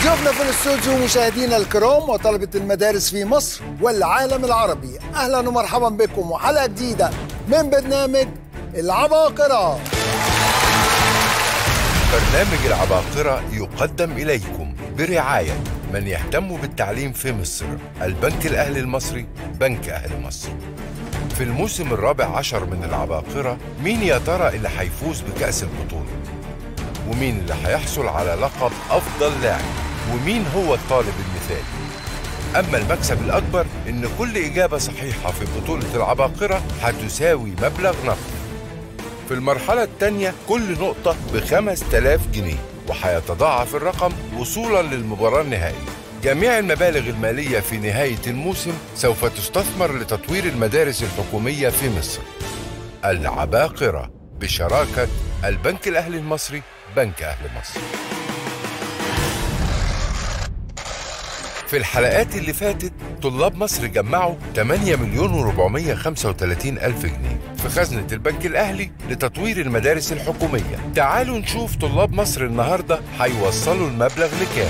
ضيوفنا في الاستوديو مشاهدينا الكرام وطلبة المدارس في مصر والعالم العربي أهلا ومرحبا بكم وحلقة جديدة من برنامج العباقرة برنامج العباقرة يقدم إليكم برعاية من يهتم بالتعليم في مصر البنك الأهلي المصري بنك أهل مصر في الموسم الرابع عشر من العباقرة مين يا ترى اللي هيفوز بكأس البطولة ومين اللي هيحصل على لقب أفضل لاعب ومين هو الطالب المثالي أما المكسب الأكبر إن كل إجابة صحيحة في بطولة العباقرة هتساوي مبلغ نقدي في المرحلة الثانية كل نقطة بخمس تلاف جنيه وهيتضاعف الرقم وصولا للمباراة النهائية جميع المبالغ المالية في نهاية الموسم سوف تستثمر لتطوير المدارس الحكومية في مصر العباقرة بشراكة البنك الأهلي المصري بنك أهل مصر في الحلقات اللي فاتت طلاب مصر جمعوا 8 مليون و435 ألف جنيه في خزنة البنك الأهلي لتطوير المدارس الحكومية تعالوا نشوف طلاب مصر النهاردة هيوصلوا المبلغ لكام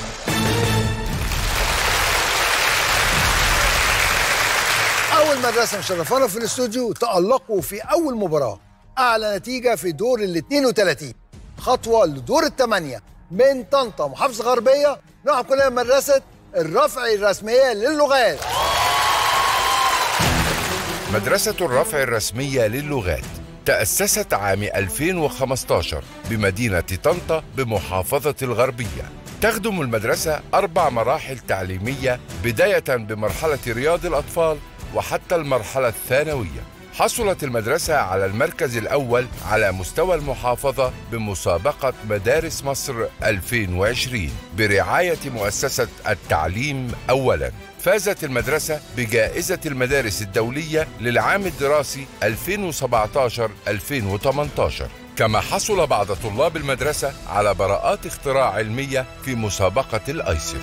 أول مدرسة مشرفانا في الاستوديو تألقوا في أول مباراة أعلى نتيجة في دور ال 32 خطوة لدور الثمانية من طنطا محافظة غربية نروح كلنا مدرسة الرفع الرسمية للغات مدرسة الرفع الرسمية للغات تأسست عام 2015 بمدينة طنطا بمحافظة الغربية تخدم المدرسة أربع مراحل تعليمية بداية بمرحلة رياض الأطفال وحتى المرحلة الثانوية حصلت المدرسة على المركز الأول على مستوى المحافظة بمسابقة مدارس مصر 2020 برعاية مؤسسة التعليم أولاً فازت المدرسة بجائزة المدارس الدولية للعام الدراسي 2017-2018 كما حصل بعض طلاب المدرسة على براءات اختراع علمية في مسابقة الأيسف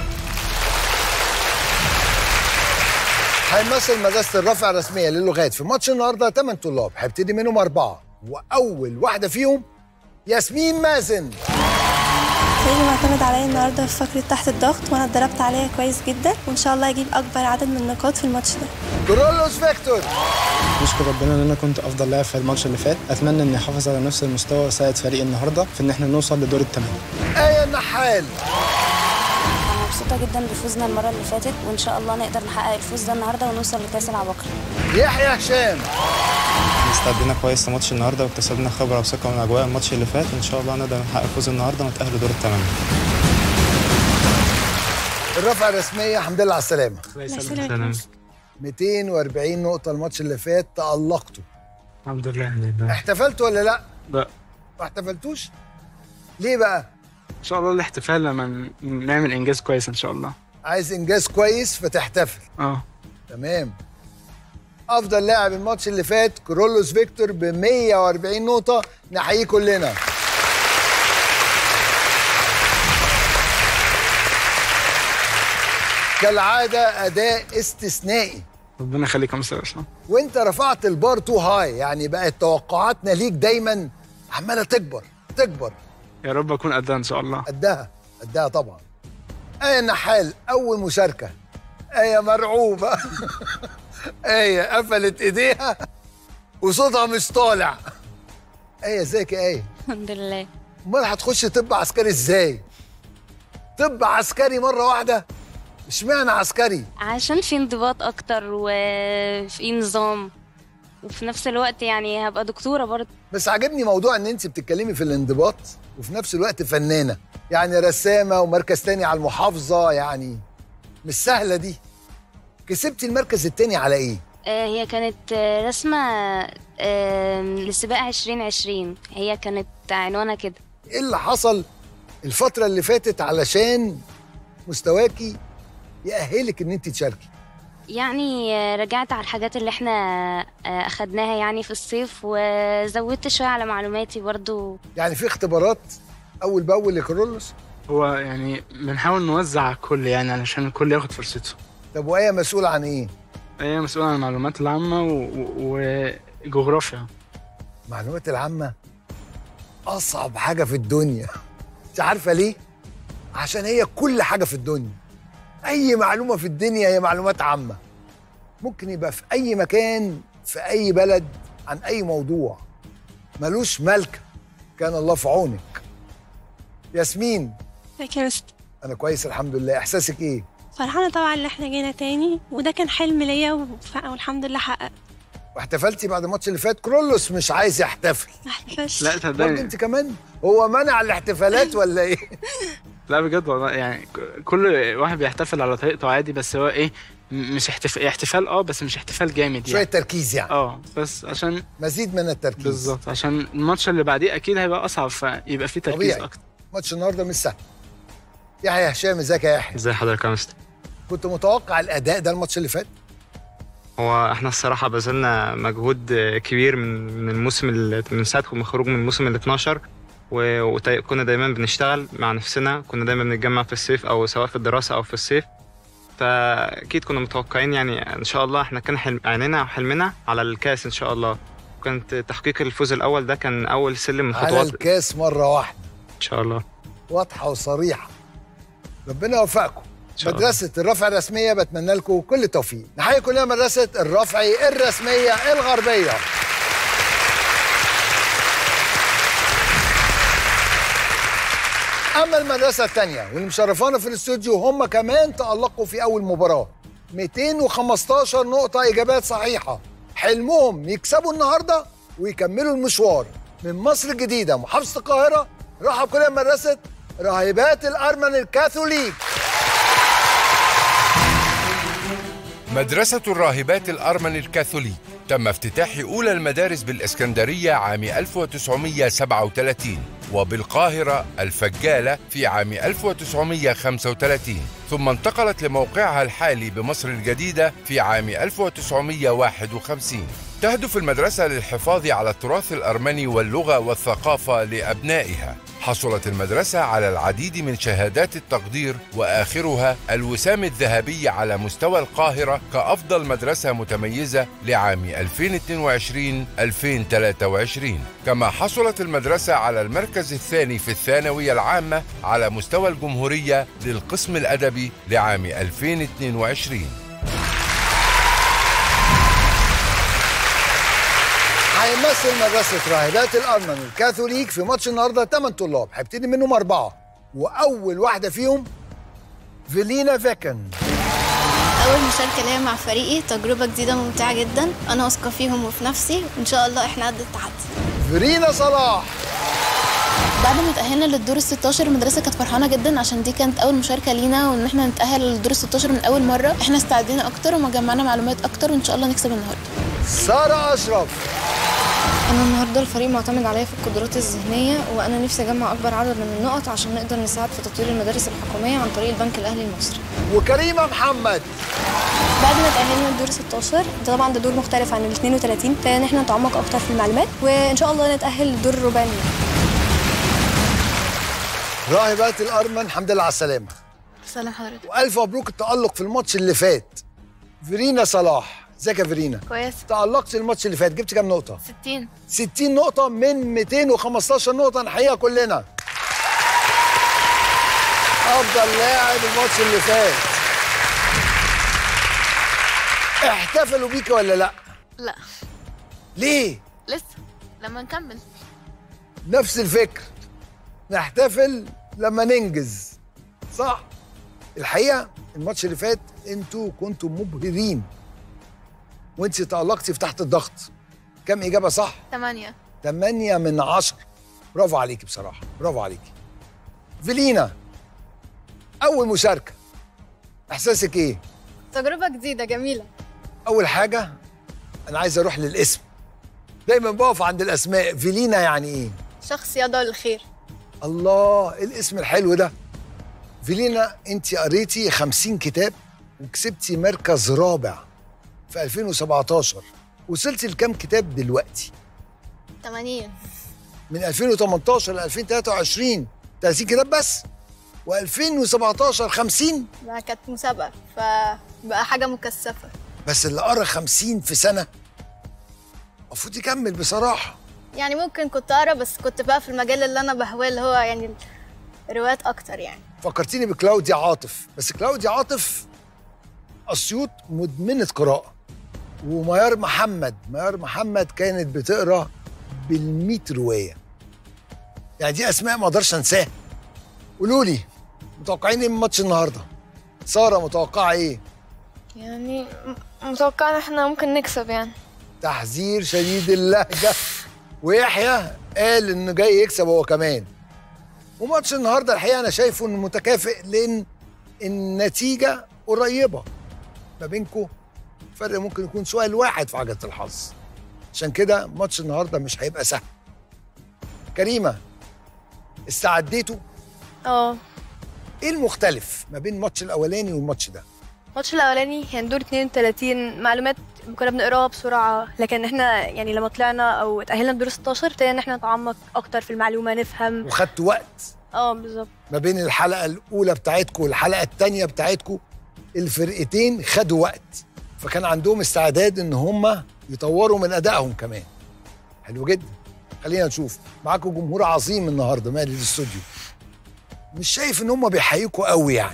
هيمثل مدرسة الرفع الرسمية للغات في ماتش النهارده 8 طلاب هيبتدي منهم أربعة وأول واحدة فيهم ياسمين مازن فريقي معتمد عليا النهارده في فقرة تحت الضغط وانا اتدربت عليها كويس جدا وان شاء الله اجيب اكبر عدد من النقاط في الماتش ده كرولوس فيكتور نشكر ربنا ان انا كنت افضل لاعب في الماتش اللي فات اتمنى اني احافظ على نفس المستوى واساعد فريقي النهارده في ان احنا نوصل لدور الثمانيه آية النحال أنا مبسوطة جدا بفوزنا المرة اللي فاتت وإن شاء الله نقدر نحقق الفوز ده النهاردة ونوصل لكأس العباقرة يحيى هشام استعدينا كويس لماتش النهارده واكتسبنا خبره وثقه من اجواء الماتش اللي فات وان شاء الله نقدر نحقق الفوز النهارده ونتاهل لدور الثمانيه الرفع الرسمية الحمد لله على السلامة سلام 240 نقطة الماتش اللي فات تألقتوا الحمد لله احتفلتوا ولا لا؟ لا ما احتفلتوش؟ ليه بقى؟ ان شاء الله الاحتفال لما ن- نعمل انجاز كويس ان شاء الله عايز إنجاز كويس فتحتفل اه تمام افضل لاعب الماتش اللي فات كرولوس فيكتور ب 140 نقطه نحييه كلنا كالعاده اداء استثنائي ربنا يخليك يا مستر اسلام وانت رفعت البار تو هاي يعني بقت توقعاتنا ليك دايما عماله تكبر تكبر يا رب اكون قدها ان شاء الله قدها قدها طبعا آية النحال أول مشاركة آية مرعوبة آية قفلت إيديها وصوتها مش طالع آية ازيك يا آية الحمد لله أمال هتخش طب عسكري إزاي؟ طب عسكري مرة واحدة اشمعنى عسكري؟ عشان في انضباط أكتر وفي نظام وفي نفس الوقت يعني هبقى دكتورة برضه بس عجبني موضوع ان انت بتتكلمي في الانضباط وفي نفس الوقت فنانه يعني رسامه ومركز تاني على المحافظه يعني مش سهله دي كسبتي المركز التاني على ايه آه، هي كانت آه، رسمة آه، لسباق 2020 هي كانت عنوانها كده ايه اللي حصل الفتره اللي فاتت علشان مستواكي يأهلك ان انت تشاركي يعني آه، رجعت على الحاجات اللي احنا آه، أخدناها يعني في الصيف وزودت شوية على معلوماتي برضو يعني في اختبارات اول باول لكرولوس هو يعني بنحاول نوزع على الكل يعني علشان الكل ياخد فرصته طب وايه مسؤوله عن ايه هي مسؤولة عن المعلومات العامة و- و- وجغرافيا المعلومات العامه اصعب حاجه في الدنيا انت عارفه ليه عشان هي كل حاجه في الدنيا اي معلومه في الدنيا هي معلومات عامه ممكن يبقى في اي مكان في اي بلد عن اي موضوع ملوش ملكه كان الله في عونك ياسمين ازيك يا مستر انا كويس الحمد لله احساسك ايه فرحانة طبعا ان احنا جينا تاني وده كان حلم ليا وف- والحمد لله حقق واحتفلتي بعد الماتش اللي فات كرولوس مش عايز يحتفل ما احتفلش لا برضه صدقني انت كمان هو منع الاحتفالات ولا ايه لا بجد والله يعني ك- كل واحد بيحتفل على طريقته عادي بس هو ايه م- مش احتفال احتفال اه بس مش احتفال جامد شويه يعني تركيز يعني اه بس عشان مزيد من التركيز بالظبط عشان الماتش اللي بعديه اكيد هيبقى اصعب فيبقى فيه تركيز طبيعي. اكتر ماتش النهارده مش سهل يحيى هشام ازيك يا يحيى ازي حضرتك يا مستر كنت متوقع الاداء ده الماتش اللي فات هو احنا الصراحه بذلنا مجهود كبير من من الموسم ال- من ساعه ما خروج من الموسم ال 12 وكنا دايما بنشتغل مع نفسنا كنا دايما بنتجمع في الصيف او سواء في الدراسه او في الصيف فاكيد كنا متوقعين يعني ان شاء الله احنا كان حلم عينينا وحلمنا على الكاس ان شاء الله كانت تحقيق الفوز الاول ده كان اول سلم من على خطوات ان الكاس مره واحده شاء الله واضحه وصريحه ربنا يوفقكم شاء الله. مدرسة الرفع الرسمية بتمنى لكم كل التوفيق نحيي كلنا مدرسة الرفعي الرسمية الغربية أما المدرسة الثانية واللي مشرفانا في الاستوديو هم كمان تألقوا في أول مباراة 215 نقطة إجابات صحيحة حلمهم يكسبوا النهاردة ويكملوا المشوار من مصر الجديدة محافظة القاهرة رحب كلنا بمدرسة راهبات الأرمن الكاثوليك مدرسة الراهبات الأرمن الكاثوليك تم افتتاح أولى المدارس بالإسكندرية عام 1937 وبالقاهرة الفجالة في عام 1935 ثم انتقلت لموقعها الحالي بمصر الجديدة في عام 1951 تهدف المدرسة للحفاظ على التراث الأرمني واللغة والثقافة لأبنائها حصلت المدرسة على العديد من شهادات التقدير وآخرها الوسام الذهبي على مستوى القاهرة كأفضل مدرسة متميزة لعام 2022-2023 كما حصلت المدرسة على المركز الثاني في الثانوية العامة على مستوى الجمهورية للقسم الأدبي لعام 2022 هيمثل مدرسة راهبات الأرمن الكاثوليك في ماتش النهاردة 8 طلاب هيبتدي منهم أربعة وأول واحدة فيهم فيلينا فيكن أول مشاركة ليا مع فريقي تجربة جديدة ممتعة جدا أنا واثقة فيهم وفي نفسي وإن شاء الله إحنا قد التحدي فيرينا صلاح بعد ما تأهلنا للدور ال 16 المدرسة كانت فرحانة جدا عشان دي كانت أول مشاركة لينا وإن احنا نتأهل للدور ال 16 من أول مرة احنا استعدينا أكتر وما جمعنا معلومات أكتر وإن شاء الله نكسب النهاردة سارة أشرف أنا النهاردة الفريق معتمد عليا في القدرات الذهنية وأنا نفسي أجمع أكبر عدد من النقط عشان نقدر نساعد في تطوير المدارس الحكومية عن طريق البنك الأهلي المصري وكريمة محمد بعد ما تأهلنا لدور 16 ده طبعا ده دور مختلف عن ال 32 لأن احنا نتعمق أكتر في المعلومات وإن شاء الله نتأهل للدور الرباعي راهبات الأرمن الحمد لله على السلامة سلام حضرتك وألف مبروك التألق في الماتش اللي فات فيرينا صلاح ازيك يا فيرينا كويس تألقت الماتش اللي فات جبت كام نقطة 60 60 نقطة من 215 نقطة نحييها كلنا أفضل لاعب الماتش اللي فات احتفلوا بيك ولا لا؟ لا ليه؟ لسه لما نكمل نفس الفكر نحتفل لما ننجز صح؟ الحقيقة الماتش اللي فات انتوا كنتوا مبهرين وانت تألقتي في تحت الضغط كم إجابة صح؟ 8 8 من 10 برافو عليكي بصراحة برافو عليكي فيلينا أول مشاركة إحساسك إيه؟ تجربة جديدة جميلة أول حاجة أنا عايز أروح للاسم دايما بقف عند الأسماء فيلينا يعني إيه؟ شخص يدعو للخير الله إيه الاسم الحلو ده فيلينا أنت قريتي 50 كتاب وكسبتي مركز رابع في 2017 وصلتي لكام كتاب دلوقتي؟ 80 من 2018 ل 2023 30 كتاب بس و2017 50 ما كانت مسابقة فبقى حاجة مكثفة بس اللي قرا 50 في سنه المفروض يكمل بصراحه يعني ممكن كنت أقرا بس كنت بقى في المجال اللي أنا بهواه اللي هو يعني الروايات أكتر يعني فكرتيني بكلاوديا عاطف بس كلاوديا عاطف اسيوط مدمنه قراءه وميار محمد ميار محمد كانت بتقرا بالميت روايه يعني دي اسماء ما اقدرش انساها قولوا لي متوقعين ايه من ماتش النهارده ساره متوقعه ايه يعني م- متوقع ان احنا ممكن نكسب يعني تحذير شديد اللهجه ويحيى قال انه جاي يكسب هو كمان وماتش النهارده الحقيقه انا شايفه انه متكافئ لان النتيجه قريبه ما بينكم فرق ممكن يكون سؤال واحد في عجله الحظ عشان كده ماتش النهارده مش هيبقى سهل كريمه استعديتوا اه ايه المختلف ما بين الماتش الاولاني والماتش ده الماتش الاولاني كان دور 32 معلومات كنا بنقراها بسرعه لكن احنا يعني لما طلعنا او اتاهلنا لدور 16 ابتدينا ان احنا نتعمق اكتر في المعلومه نفهم وخدت وقت اه بالظبط ما بين الحلقه الاولى بتاعتكم والحلقه الثانيه بتاعتكم الفرقتين خدوا وقت فكان عندهم استعداد ان هم يطوروا من ادائهم كمان حلو جدا خلينا نشوف معاكم جمهور عظيم النهارده مالي الاستوديو مش شايف ان هم بيحييكوا قوي يعني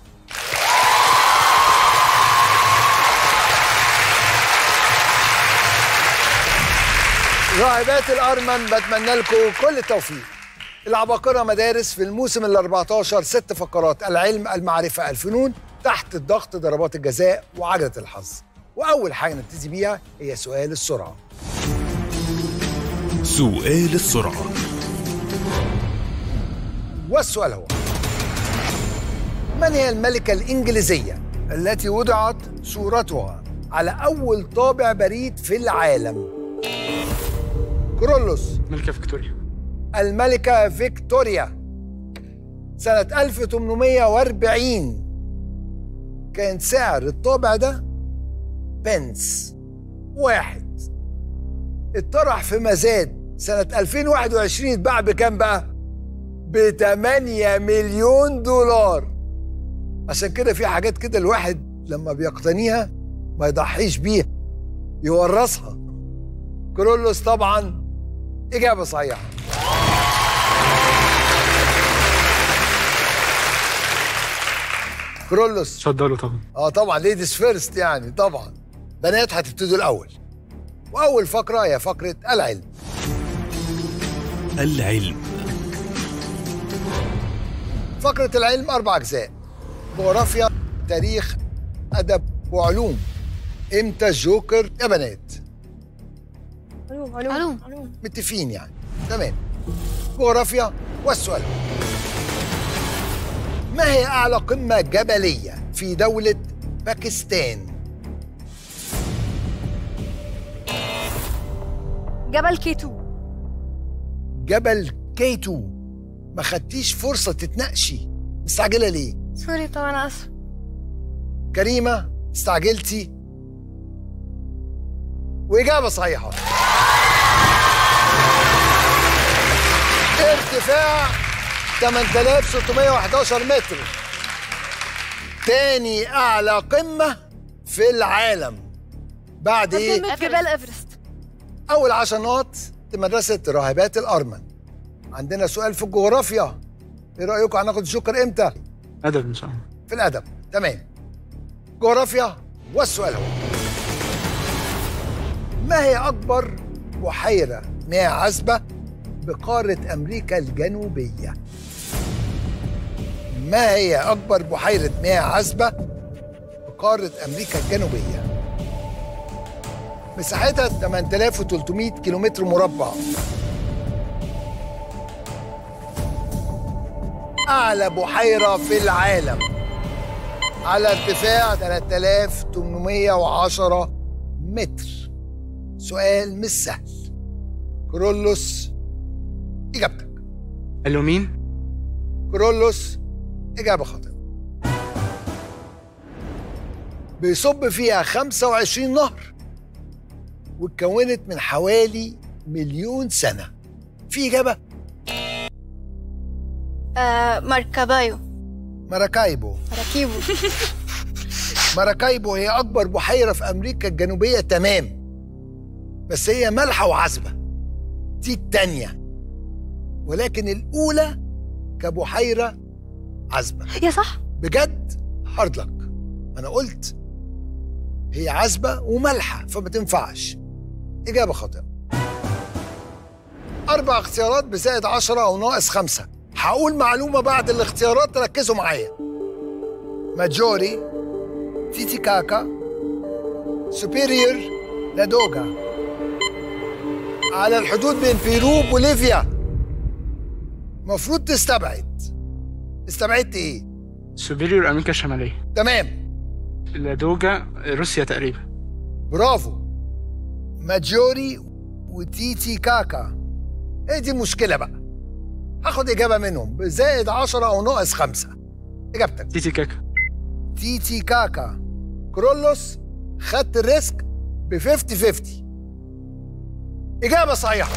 راهبات الارمن بتمنى لكم كل التوفيق العباقرة مدارس في الموسم ال 14 ست فقرات العلم المعرفة الفنون تحت الضغط ضربات الجزاء وعجلة الحظ وأول حاجة نبتدي بيها هي سؤال السرعة سؤال السرعة والسؤال هو من هي الملكة الإنجليزية التي وضعت صورتها على أول طابع بريد في العالم كرولوس ملكة فيكتوريا الملكة فيكتوريا سنة 1840 كان سعر الطابع ده بنس واحد اتطرح في مزاد سنة 2021 اتباع بكام بقى؟ ب 8 مليون دولار عشان كده في حاجات كده الواحد لما بيقتنيها ما يضحيش بيها يورثها كرولوس طبعا إجابة صحيحة كرولوس اتفضلوا طبعا اه طبعا ليديز فيرست يعني طبعا بنات هتبتدوا الاول واول فقره هي فقره العلم العلم فقره العلم اربع اجزاء جغرافيا تاريخ ادب وعلوم امتى الجوكر يا بنات علوم علوم متفقين يعني تمام جغرافيا والسؤال ما هي اعلى قمه جبليه في دوله باكستان جبل كيتو جبل كيتو ما خدتيش فرصه تتناقشي مستعجله ليه سوري طبعا انا اسف كريمه استعجلتي واجابه صحيحه ارتفاع 8611 متر تاني اعلى قمه في العالم بعد ايه قمة جبال ايفرست اول عشر نقط لمدرسه راهبات الارمن عندنا سؤال في الجغرافيا ايه رايكم هناخد الشكر امتى ادب ان شاء الله في الادب تمام جغرافيا والسؤال هو ما هي اكبر بحيره مياه عذبه بقاره امريكا الجنوبيه ما هي اكبر بحيره مياه عذبه بقاره امريكا الجنوبيه مساحتها 8300 كيلومتر مربع أعلى بحيرة في العالم على ارتفاع 3810 متر سؤال مش سهل كرولوس إجابتك قال له مين؟ كرولوس إجابة خاطئة بيصب فيها 25 نهر واتكونت من حوالي مليون سنة في إجابة آه مركبايو ماراكايبو مراكيبو ماراكايبو هي أكبر بحيرة في أمريكا الجنوبية تمام بس هي مالحة وعذبة دي التانية ولكن الأولى كبحيرة عذبة يا صح بجد هارد لك أنا قلت هي عذبة ومالحة فما تنفعش إجابة خاطئة أربع اختيارات بزائد عشرة أو ناقص خمسة هقول معلومة بعد الاختيارات تركزوا معايا ماجوري تيتي كاكا سوبيريور لادوجا على الحدود بين بيرو وبوليفيا المفروض تستبعد استبعدت ايه؟ سوبيريور امريكا الشماليه تمام لادوجا روسيا تقريبا برافو ماجوري وتيتي كاكا ايه دي المشكلة بقى هاخد إجابة منهم بزائد عشرة أو ناقص خمسة إجابتك تيتي كاكا تيتي كاكا كرولوس خدت الريسك ب 50 50 إجابة صحيحة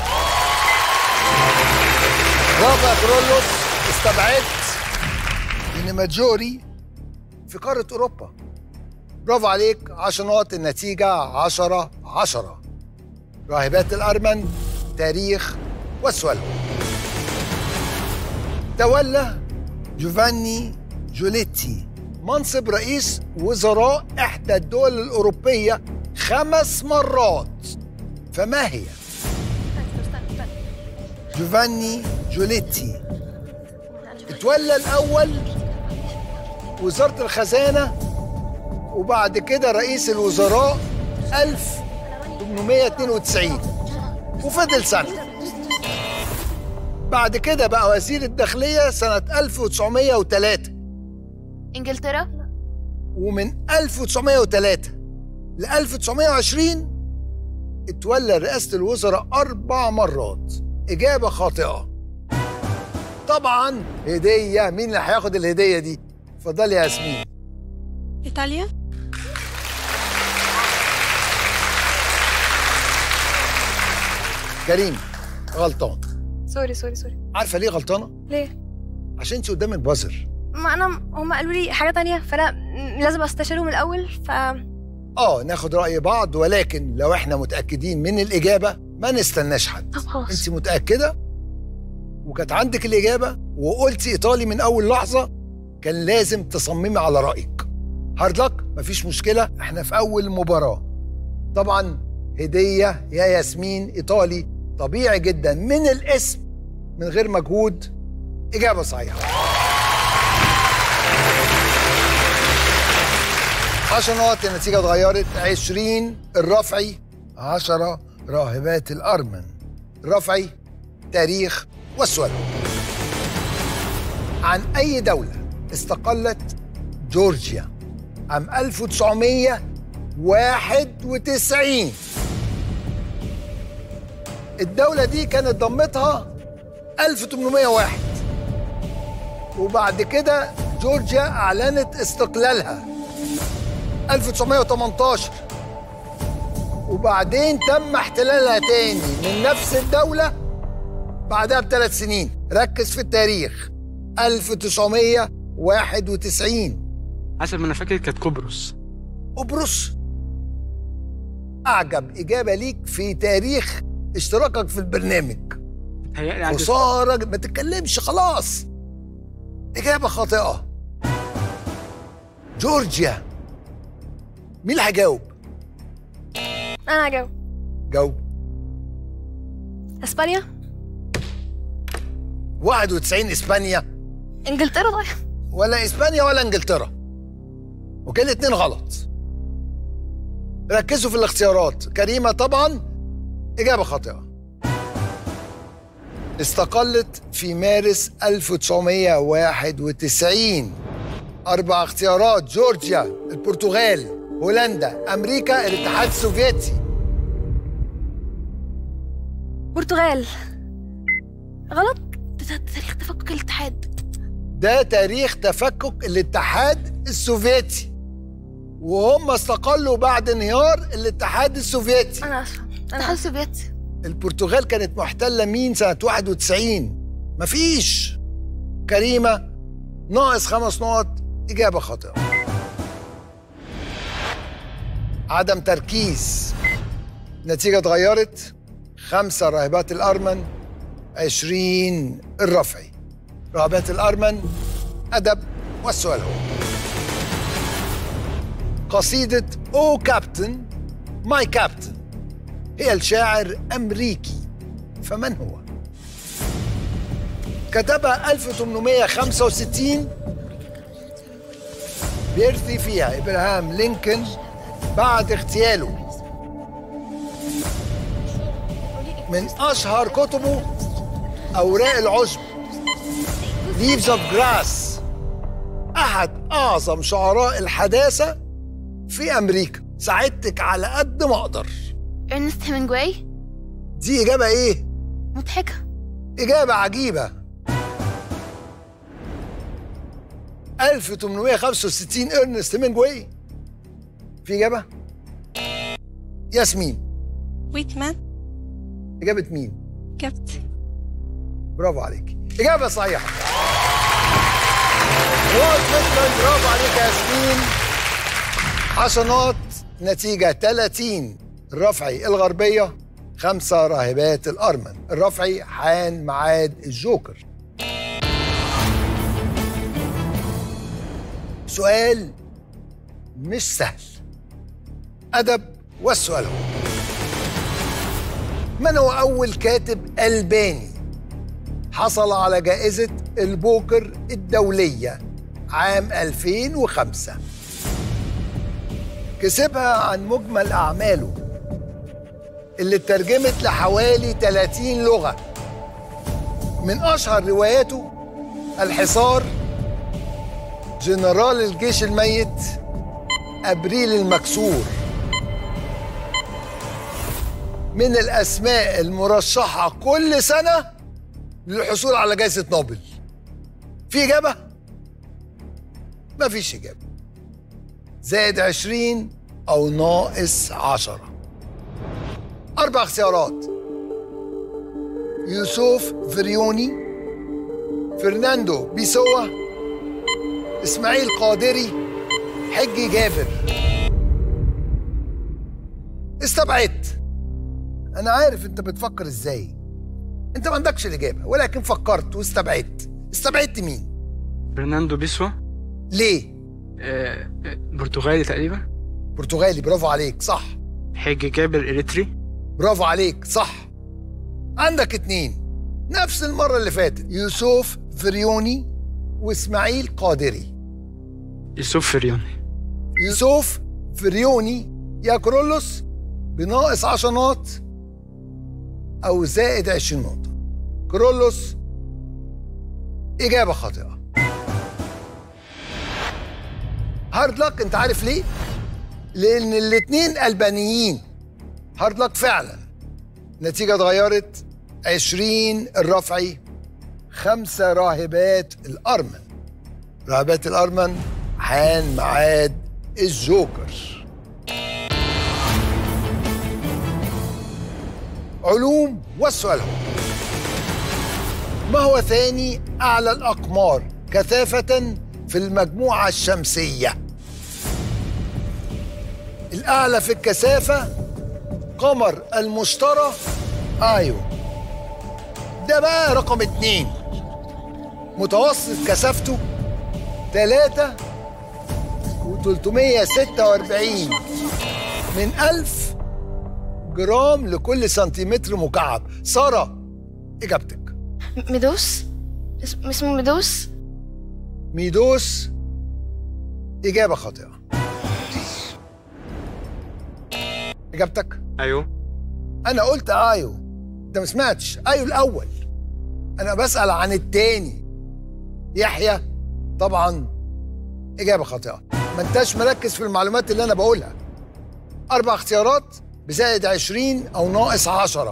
برافو يا كرولوس استبعدت إن ماجوري في قارة أوروبا برافو عليك 10 نقط النتيجة 10 10 راهبات الأرمن تاريخ والسؤال تولى جوفاني جوليتي منصب رئيس وزراء إحدى الدول الأوروبية خمس مرات فما هي؟ جوفاني جوليتي اتولى الأول وزارة الخزانة وبعد كده رئيس الوزراء 1892 وفضل سنة بعد كده بقى وزير الداخلية سنة 1903 انجلترا ومن 1903 ل 1920 اتولى رئاسة الوزراء أربع مرات إجابة خاطئة طبعا هدية مين اللي هياخد الهدية دي؟ اتفضلي يا ياسمين إيطاليا كريم غلطان سوري سوري سوري عارفة ليه غلطانة؟ ليه؟ عشان انت قدامك بازر ما انا هم قالوا لي حاجه تانية فانا م- لازم استشيرهم الاول ف اه ناخد رأي بعض ولكن لو احنا متأكدين من الإجابة ما نستناش حد طب خلاص انت متأكدة وكانت عندك الإجابة وقلتي إيطالي من أول لحظة كان لازم تصممي على رأيك هارد لك مفيش مشكلة احنا في أول مباراة طبعا هدية يا ياسمين إيطالي طبيعي جدا من الاسم من غير مجهود إجابة صحيحة 10 نقط النتيجة اتغيرت 20 الرفعي 10 راهبات الأرمن الرفعي تاريخ والسؤال عن أي دولة استقلت جورجيا عام 1991 الدولة دي كانت ضمتها 1801 وبعد كده جورجيا أعلنت استقلالها 1918 وبعدين تم احتلالها تاني من نفس الدولة بعدها بثلاث سنين ركز في التاريخ 1991 حسب ما انا فاكر كانت قبرص قبرص أعجب إجابة ليك في تاريخ اشتراكك في البرنامج هي يعني خسارة ما تتكلمش خلاص إجابة خاطئة جورجيا مين اللي هيجاوب؟ انا هجاوب جاوب اسبانيا 91 إسبانيا انجلترا طيب ولا إسبانيا ولا إنجلترا وكان الاتنين غلط ركزوا في الاختيارات كريمة طبعا إجابة خاطئة استقلت في مارس 1991 أربع اختيارات جورجيا البرتغال هولندا أمريكا الاتحاد السوفيتي برتغال غلط ده ده تاريخ تفكك الاتحاد ده تاريخ تفكك الاتحاد السوفيتي وهم استقلوا بعد انهيار الاتحاد السوفيتي انا اسفه الاتحاد السوفيتي البرتغال كانت محتلة مين سنة 91 مفيش كريمة ناقص خمس نقط إجابة خاطئة عدم تركيز النتيجة اتغيرت خمسة راهبات الأرمن عشرين الرفعي راهبات الأرمن أدب والسؤال هو قصيدة أو كابتن ماي كابتن هي الشاعر أمريكي فمن هو؟ كتبها 1865 بيرثي فيها إبراهام لينكولن بعد اغتياله من أشهر كتبه أوراق العشب Leaves of Grass أحد أعظم شعراء الحداثة في أمريكا ساعدتك على قد ما أقدر ارنست هيمنجواي دي إجابة إيه؟ مضحكة إجابة عجيبة 1865 إرنست هيمنجواي في إجابة؟ ياسمين ويتمان إجابة مين؟ كابتن برافو عليك إجابة صحيحة والت ويتمان برافو عليك يا ياسمين حسنات نتيجة 30 الرفعي الغربية خمسة راهبات الأرمن الرفعي حان معاد الجوكر سؤال مش سهل أدب والسؤال هو من هو أول كاتب ألباني حصل على جائزة البوكر الدولية عام 2005 كسبها عن مجمل أعماله اللي اترجمت لحوالي 30 لغة من أشهر رواياته الحصار جنرال الجيش الميت أبريل المكسور من الأسماء المرشحة كل سنة للحصول على جائزة نوبل في إجابة؟ مفيش إجابة زائد عشرين أو ناقص عشرة أربع اختيارات يوسف فريوني فرناندو بيسوا إسماعيل قادري حجي جابر استبعدت أنا عارف أنت بتفكر إزاي أنت ما عندكش الإجابة ولكن فكرت واستبعدت استبعدت مين؟ برناندو بيسوا ليه؟ آه، آه، برتغالي تقريبا برتغالي برافو عليك صح حج جابر إريتري برافو عليك صح عندك اتنين نفس المرة اللي فاتت يوسف فريوني واسماعيل قادري يوسف فريوني يوسف فريوني يا كرولوس بناقص 10 نقط أو زائد 20 نقطة كرولوس إجابة خاطئة هارد لك أنت عارف ليه؟ لأن الاتنين ألبانيين هارد لك فعلا نتيجة اتغيرت 20 الرفعي خمسة راهبات الأرمن راهبات الأرمن حان معاد الجوكر علوم والسؤال هو ما هو ثاني أعلى الأقمار كثافة في المجموعة الشمسية الأعلى في الكثافة قمر المشتري آيو ده بقى رقم اتنين متوسط كثافته تلاتة وتلتمية ستة واربعين من ألف جرام لكل سنتيمتر مكعب سارة إجابتك ميدوس اسم- اسمه ميدوس ميدوس إجابة خاطئة إجابتك ايوه أنا قلت آيو أنت ما سمعتش آيو الأول أنا بسأل عن التاني يحيى طبعا إجابة خاطئة ما أنتش مركز في المعلومات اللي أنا بقولها أربع اختيارات بزائد عشرين أو ناقص عشرة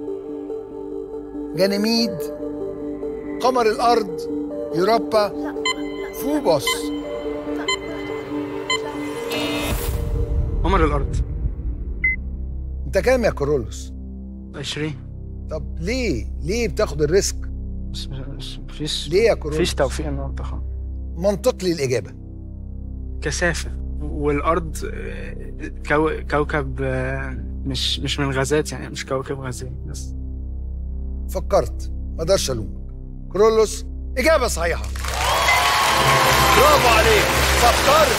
جانيميد قمر الأرض يوروبا فوبوس قمر الأرض أنت كام يا كورولوس؟ 20 طب ليه؟ ليه بتاخد الريسك؟ بس بس مفيش ليه يا كورولوس؟ مفيش توفيق النهارده خالص منطق لي الإجابة كثافة والأرض آه، كو... كوكب آه، مش مش من غازات يعني مش كوكب غازي بس فكرت ما اقدرش الومك كرولوس اجابه صحيحه برافو عليك فكرت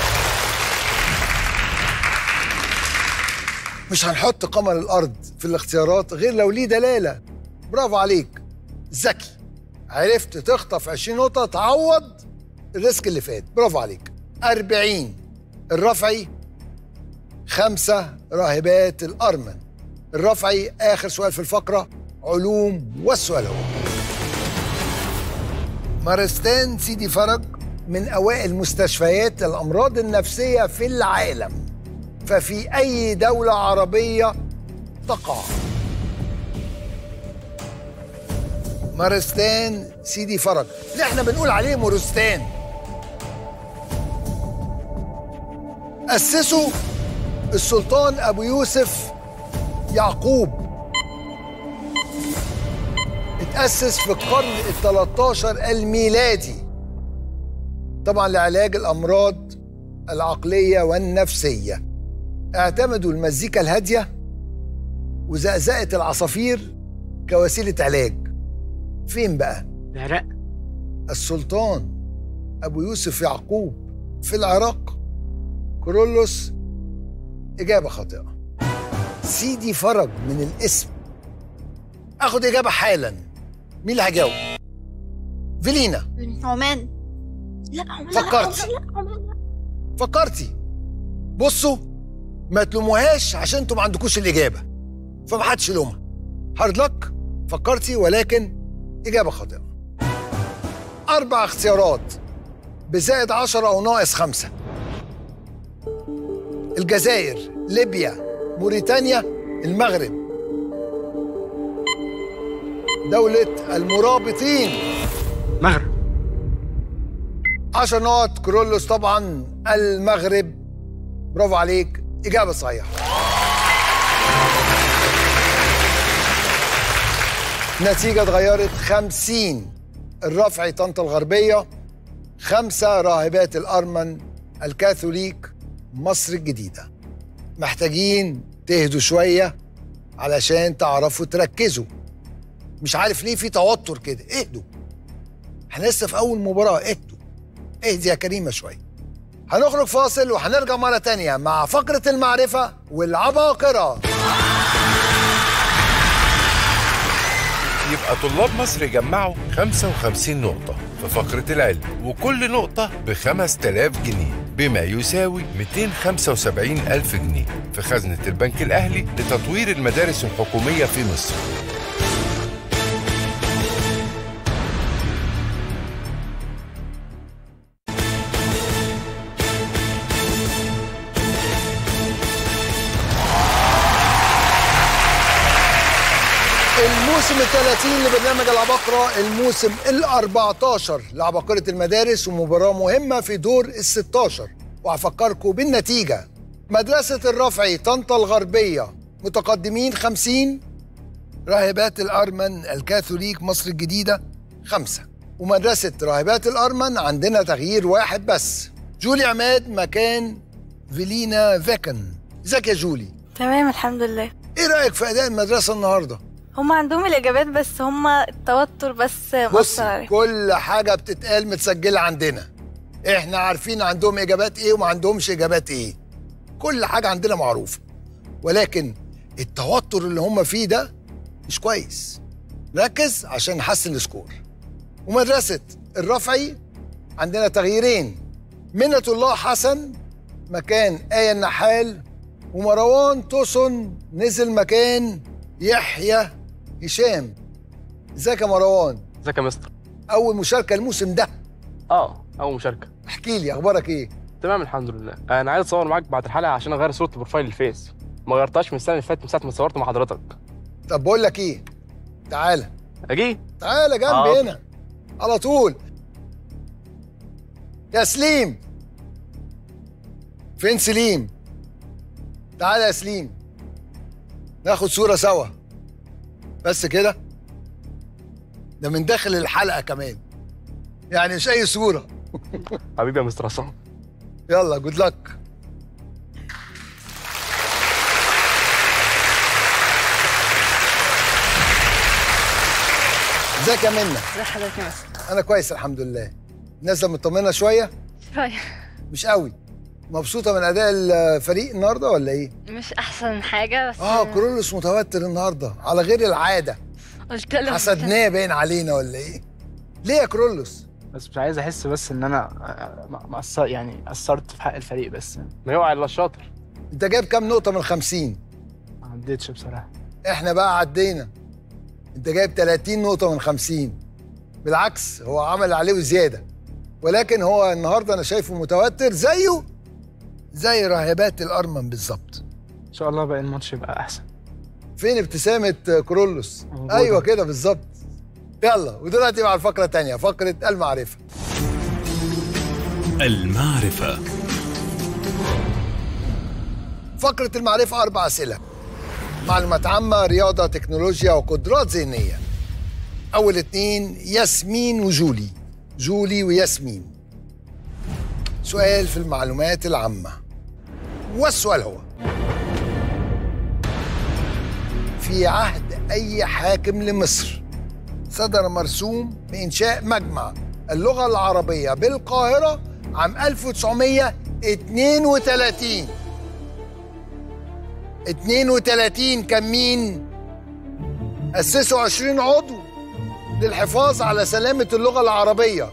مش هنحط قمر الارض في الاختيارات غير لو ليه دلاله برافو عليك ذكي عرفت تخطف 20 نقطه تعوض الريسك اللي فات برافو عليك 40 الرفعي خمسة راهبات الأرمن الرفعي آخر سؤال في الفقرة علوم والسؤال هو مارستان سيدي فرج من أوائل مستشفيات الأمراض النفسية في العالم ففي أي دولة عربية تقع مارستان سيدي فرج اللي احنا بنقول عليه مورستان أسسه السلطان أبو يوسف يعقوب اتأسس في القرن ال 13 الميلادي طبعا لعلاج الأمراض العقلية والنفسية اعتمدوا المزيكا الهادية وزقزقة العصافير كوسيلة علاج فين بقى؟ العراق السلطان أبو يوسف يعقوب في العراق كورولوس إجابة خاطئة سيدي فرج من الاسم اخد اجابه حالا مين اللي هيجاوب فيلينا عمان لا عمان لا، فكرتي. عمان لا، عمان لا. فكرتي بصوا ما تلوموهاش عشان انتوا ما عندكوش الاجابه فما حدش يلومها هارد لك فكرتي ولكن اجابه خاطئه اربع اختيارات بزائد عشرة او ناقص خمسة الجزائر ليبيا موريتانيا المغرب دولة المرابطين مغرب 10 نقط كرولوس طبعا المغرب برافو عليك إجابة صحيحة نتيجة اتغيرت 50 الرفعي طنطا الغربية خمسة راهبات الأرمن الكاثوليك مصر الجديدة محتاجين تهدوا شوية علشان تعرفوا تركزوا مش عارف ليه في توتر كده اهدوا احنا لسه في أول مباراة اهدوا اهدي يا كريمة شوية هنخرج فاصل وهنرجع مرة تانية مع فقرة المعرفة والعباقرة يبقى طلاب مصر جمعوا 55 نقطة في فقرة العلم وكل نقطة ب 5000 جنيه بما يساوي 275 ألف جنيه في خزنة البنك الأهلي لتطوير المدارس الحكومية في مصر الموسم ال 30 لبرنامج العباقرة الموسم ال 14 لعباقرة المدارس ومباراة مهمة في دور ال 16 وهفكركم بالنتيجة مدرسة الرفعي طنطا الغربية متقدمين 50 راهبات الأرمن الكاثوليك مصر الجديدة خمسة ومدرسة راهبات الأرمن عندنا تغيير واحد بس جولي عماد مكان فيلينا فيكن ازيك يا جولي تمام الحمد لله ايه رأيك في أداء المدرسة النهاردة؟ هم عندهم الإجابات بس هم التوتر بس مأثر بص عليهم كل حاجة بتتقال متسجلة عندنا احنا عارفين عندهم اجابات ايه وما عندهمش اجابات ايه كل حاجة عندنا معروفة ولكن التوتر اللي هم فيه ده مش كويس ركز عشان نحسن السكور ومدرسة الرفعي عندنا تغييرين منة الله حسن مكان آية النحال ومروان توسن نزل مكان يحيى هشام ازيك يا مروان ازيك يا مستر اول مشاركه الموسم ده اه اول مشاركه احكي لي اخبارك ايه تمام الحمد لله انا عايز اتصور معاك بعد الحلقه عشان اغير صوره البروفايل الفيس ما غيرتهاش من السنه اللي فاتت من ساعه ما اتصورت مع حضرتك طب بقول لك ايه تعالى اجي تعالى جنبي حاضر. هنا على طول يا سليم فين سليم تعالى يا سليم ناخد صورة سوا بس كده ده من داخل الحلقة كمان يعني مش أي صورة حبيبي يا مستر عصام يلا جود لك ازيك يا منى ازي حضرتك يا مستر انا كويس الحمد لله نازله مطمنه شويه شوية مش قوي مبسوطه من اداء الفريق النهارده ولا ايه مش أحسن حاجة بس اه كرولوس متوتر النهارده على غير العاده قلت له حسدناه باين علينا ولا ايه ليه يا كرولوس بس مش عايز احس بس ان انا م- مقصر يعني قصرت في حق الفريق بس ما هو الا شاطر انت جايب كام نقطه من 50 ما عدتش بصراحه احنا بقى عدينا انت جايب 30 نقطه من 50 بالعكس هو عمل عليه وزياده ولكن هو النهارده انا شايفه متوتر زيه زي راهبات الارمن بالظبط ان شاء الله بقى الماتش يبقى احسن فين ابتسامه كرولوس موجودة. ايوه كده بالظبط يلا ودلوقتي مع الفقره الثانيه فقره المعرفه المعرفة فقرة المعرفة أربع أسئلة معلومات عامة رياضة تكنولوجيا وقدرات ذهنية أول اتنين ياسمين وجولي جولي وياسمين سؤال في المعلومات العامة والسؤال هو في عهد أي حاكم لمصر صدر مرسوم بإنشاء مجمع اللغة العربية بالقاهرة عام 1932 32 كان مين؟ أسسوا 20 عضو للحفاظ على سلامة اللغة العربية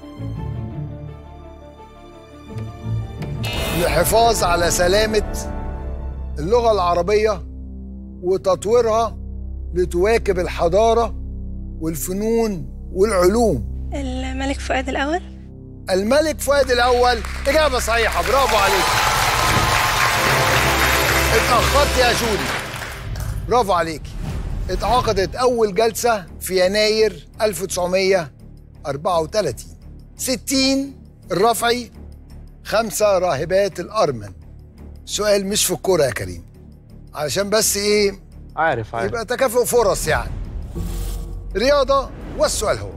للحفاظ على سلامة اللغة العربية وتطويرها لتواكب الحضارة والفنون والعلوم الملك فؤاد الأول الملك فؤاد الأول إجابة صحيحة برافو عليك اتأخرت يا جولي برافو عليك اتعقدت أول جلسة في يناير 1934 60 الرفعي خمسة راهبات الأرمن سؤال مش في الكورة يا كريم علشان بس إيه عارف عارف يبقى تكافؤ فرص يعني رياضة والسؤال هو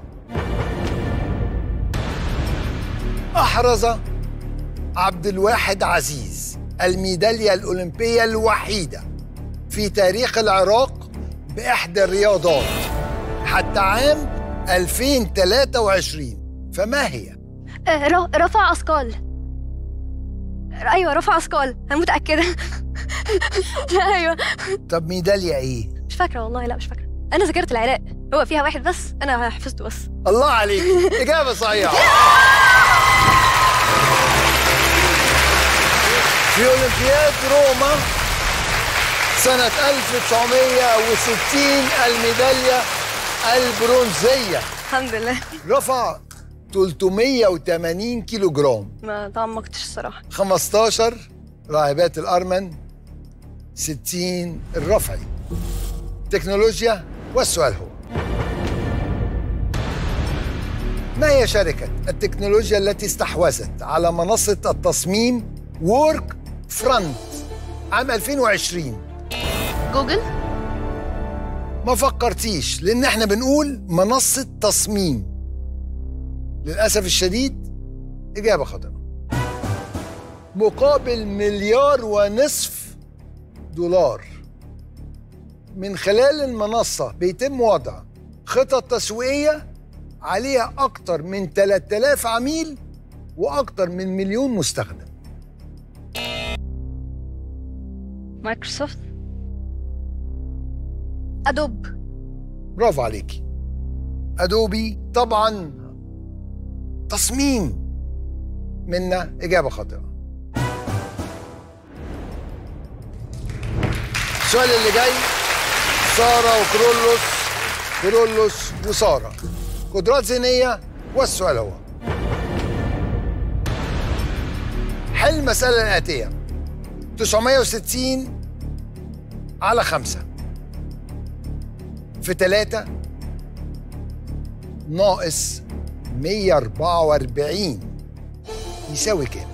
أحرز عبد الواحد عزيز الميدالية الأولمبية الوحيدة في تاريخ العراق بإحدى الرياضات حتى عام 2023 فما هي؟ آه، ر- رفع أثقال أيوة رفع أثقال أنا متأكدة أيوة طب ميدالية إيه؟ مش فاكرة والله لا مش فاكرة أنا ذاكرت العراق هو فيها واحد بس أنا حفظته بس الله عليك إجابة صحيحة في أولمبياد روما سنة 1960 الميدالية البرونزية الحمد لله رفع 380 كيلو جرام ما تعمقتش الصراحة 15 راهبات الأرمن 60 الرفعي تكنولوجيا والسؤال هو ما هي شركة التكنولوجيا التي استحوذت على منصة التصميم وورك فرونت عام 2020 جوجل ما فكرتيش لأن احنا بنقول منصة تصميم للأسف الشديد إجابة خاطئة مقابل مليار ونصف دولار من خلال المنصة بيتم وضع خطط تسويقية عليها أكتر من 3000 عميل وأكتر من مليون مستخدم مايكروسوفت أدوب برافو عليكي أدوبي طبعا تصميم منا إجابة خاطئة السؤال اللي جاي سارة وكرولوس كرولوس وسارة قدرات ذهنية والسؤال هو حل المسألة الآتية 960 على خمسة في ثلاثة ناقص 144 يساوي كام؟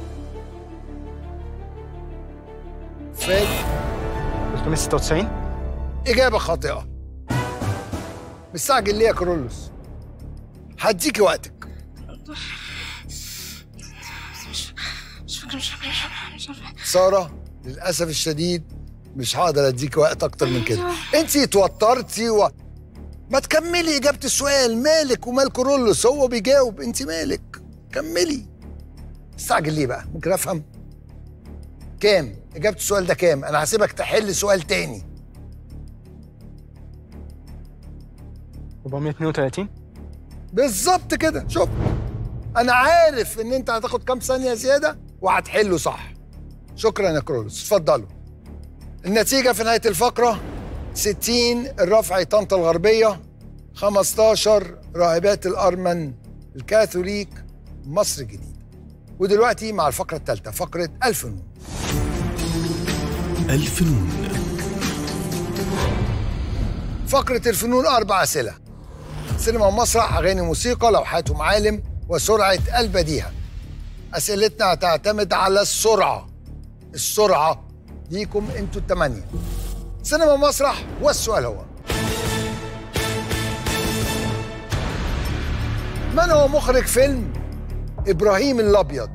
فات 396 إجابة خاطئة مستعجل ليه يا كرولوس؟ هديكي وقتك مش فاكرة مش فاكرة مش فاكرة سارة للأسف الشديد مش هقدر أديكي وقت أكتر من كده أنتي اتوترتي و... ما تكملي إجابة السؤال مالك ومال كرولوس هو بيجاوب أنت مالك كملي استعجل ليه بقى ممكن افهم كام اجابه السؤال ده كام انا هسيبك تحل سؤال تاني 432 بالظبط كده شوف انا عارف ان انت هتاخد كام ثانيه زياده وهتحله صح شكرا يا كرولوس اتفضلوا النتيجه في نهايه الفقره 60 الرفعي طنطا الغربيه 15 راهبات الارمن الكاثوليك مصر الجديده ودلوقتي مع الفقره الثالثه فقره الفنون الفنون فقرة الفنون أربع أسئلة سينما ومسرح أغاني موسيقى لوحات ومعالم وسرعة البديهة أسئلتنا هتعتمد على السرعة السرعة ليكم انتوا التمانية سينما ومسرح والسؤال هو من هو مخرج فيلم إبراهيم الأبيض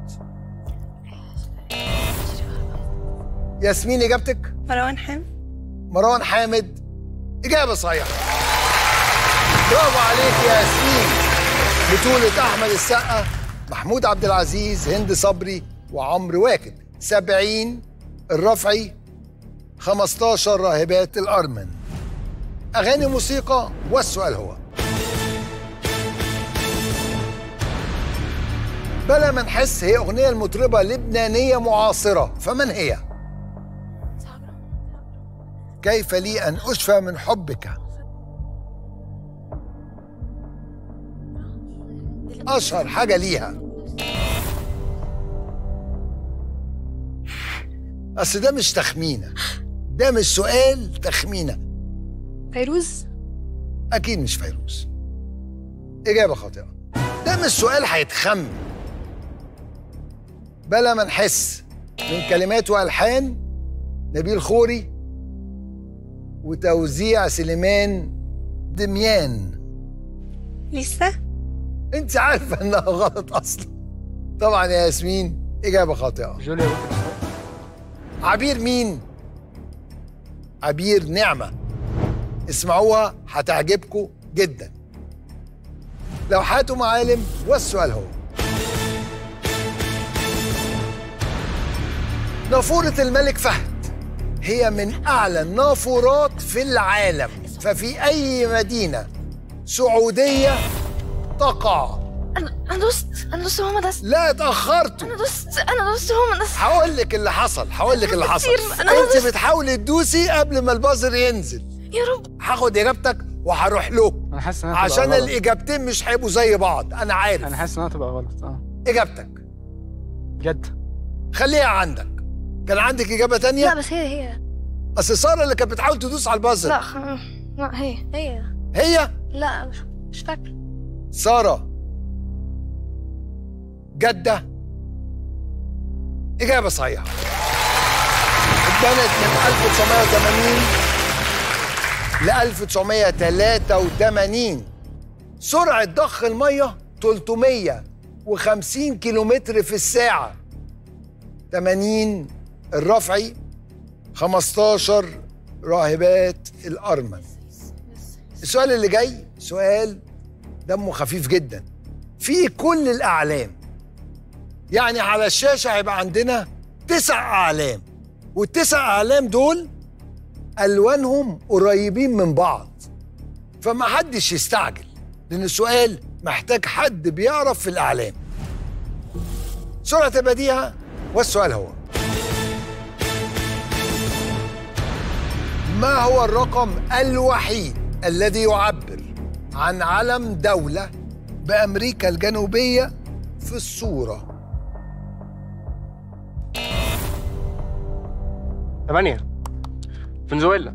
ياسمين إجابتك مروان حامد مروان حامد إجابة صحيحة برافو عليك يا ياسمين بطولة أحمد السقا محمود عبد العزيز هند صبري وعمرو واكد 70 الرفعي 15 راهبات الأرمن أغاني موسيقى والسؤال هو بلا ما نحس هي أغنية المطربة لبنانية معاصرة فمن هي؟ كيف لي أن أشفى من حبك؟ أشهر حاجة ليها أصل ده مش تخمينة ده مش سؤال تخمينة فيروز أكيد مش فيروز إجابة خاطئة ده مش سؤال هيتخمن بلا ما نحس من كلمات وألحان نبيل خوري وتوزيع سليمان دميان لسه انت عارفه انها غلط اصلا طبعا يا ياسمين اجابه خاطئه جوليا عبير مين عبير نعمه اسمعوها هتعجبكم جدا لوحات ومعالم والسؤال هو نافورة الملك فهد هي من أعلى النافورات في العالم ففي أي مدينة سعودية تقع انا انا دوست انا دوست ماما دست لا اتأخرتوا انا دوست انا دوست ماما دست هقول لك اللي حصل هقول لك اللي حصل كتير، أنا انت دوست. بتحاولي تدوسي قبل ما البازر ينزل يا رب هاخد اجابتك وهروح له انا حاسس انها عشان تبقى غلط. الاجابتين مش هيبقوا زي بعض انا عارف انا حاسس انها تبقى غلط اه اجابتك جد خليها عندك كان عندك اجابه لا تانية بس هي هي اصل ساره اللي كانت بتحاول تدوس على البازر لا خ... لا هي هي هي لا مش, مش فاكرة ساره جده اجابه صحيحه اتبنت من 1980 ل 1983 سرعه ضخ الميه 350 كيلومتر في الساعه 80 الرفعي 15 راهبات الارمن السؤال اللي جاي سؤال دمه خفيف جدا في كل الاعلام يعني على الشاشه هيبقى عندنا تسع اعلام والتسع اعلام دول الوانهم قريبين من بعض فما حدش يستعجل لان السؤال محتاج حد بيعرف في الاعلام سرعه البديهه والسؤال هو ما هو الرقم الوحيد الذي يعبر عن علم دولة بأمريكا الجنوبية في الصورة ثمانية فنزويلا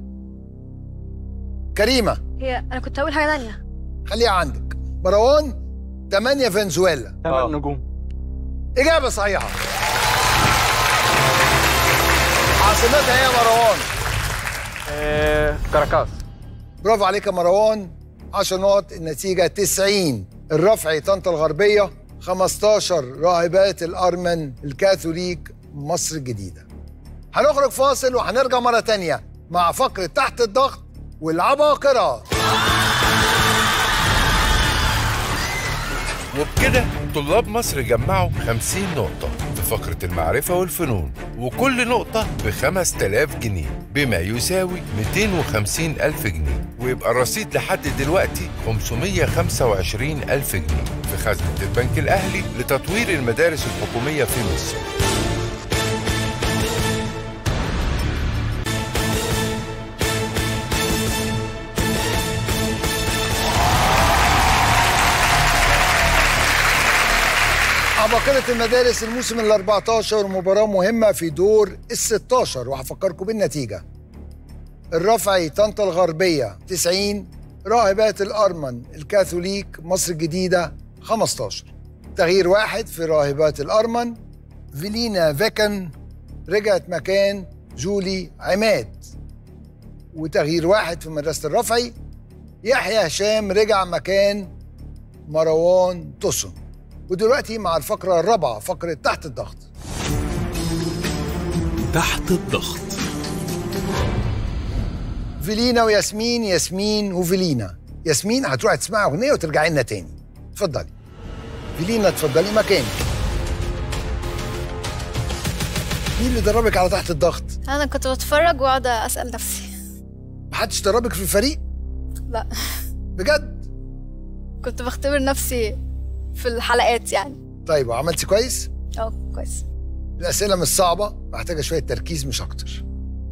كريمة هي أنا كنت هقول حاجة تانية خليها عندك مروان 8 فنزويلا ثمان نجوم إجابة صحيحة عاصمتها إيه يا مروان؟ آه كاراكاس برافو عليك يا مروان 10 نقط النتيجة 90 الرفعي طنطا الغربية 15 راهبات الأرمن الكاثوليك مصر الجديدة هنخرج فاصل وهنرجع مرة تانية مع فقرة تحت الضغط والعباقرة وبكده طلاب مصر جمعوا 50 نقطة في فقرة المعرفة والفنون وكل نقطة ب 5000 جنيه بما يساوي 250 ألف جنيه ويبقى الرصيد لحد دلوقتي 525 ألف جنيه في خزنة البنك الأهلي لتطوير المدارس الحكومية في مصر عباقرة المدارس الموسم ال 14 مباراة مهمة في دور ال 16 وهفكركم بالنتيجة الرفعي طنطا الغربية 90 راهبات الأرمن الكاثوليك مصر الجديدة 15 تغيير واحد في راهبات الأرمن فيلينا فيكن رجعت مكان جولي عماد وتغيير واحد في مدرسة الرفعي يحيى هشام رجع مكان مروان توسن ودلوقتي مع الفقرة الرابعة فقرة تحت الضغط تحت الضغط فيلينا وياسمين ياسمين وفيلينا ياسمين هتروحي تسمعي أغنية وترجعي لنا تاني اتفضلي فيلينا اتفضلي مكانك مين اللي دربك على تحت الضغط؟ انا كنت بتفرج واقعد اسال نفسي محدش دربك في الفريق؟ لا بجد؟ كنت بختبر نفسي في الحلقات يعني طيب وعملتي كويس؟ اه كويس الأسئلة مش صعبة محتاجة شوية تركيز مش أكتر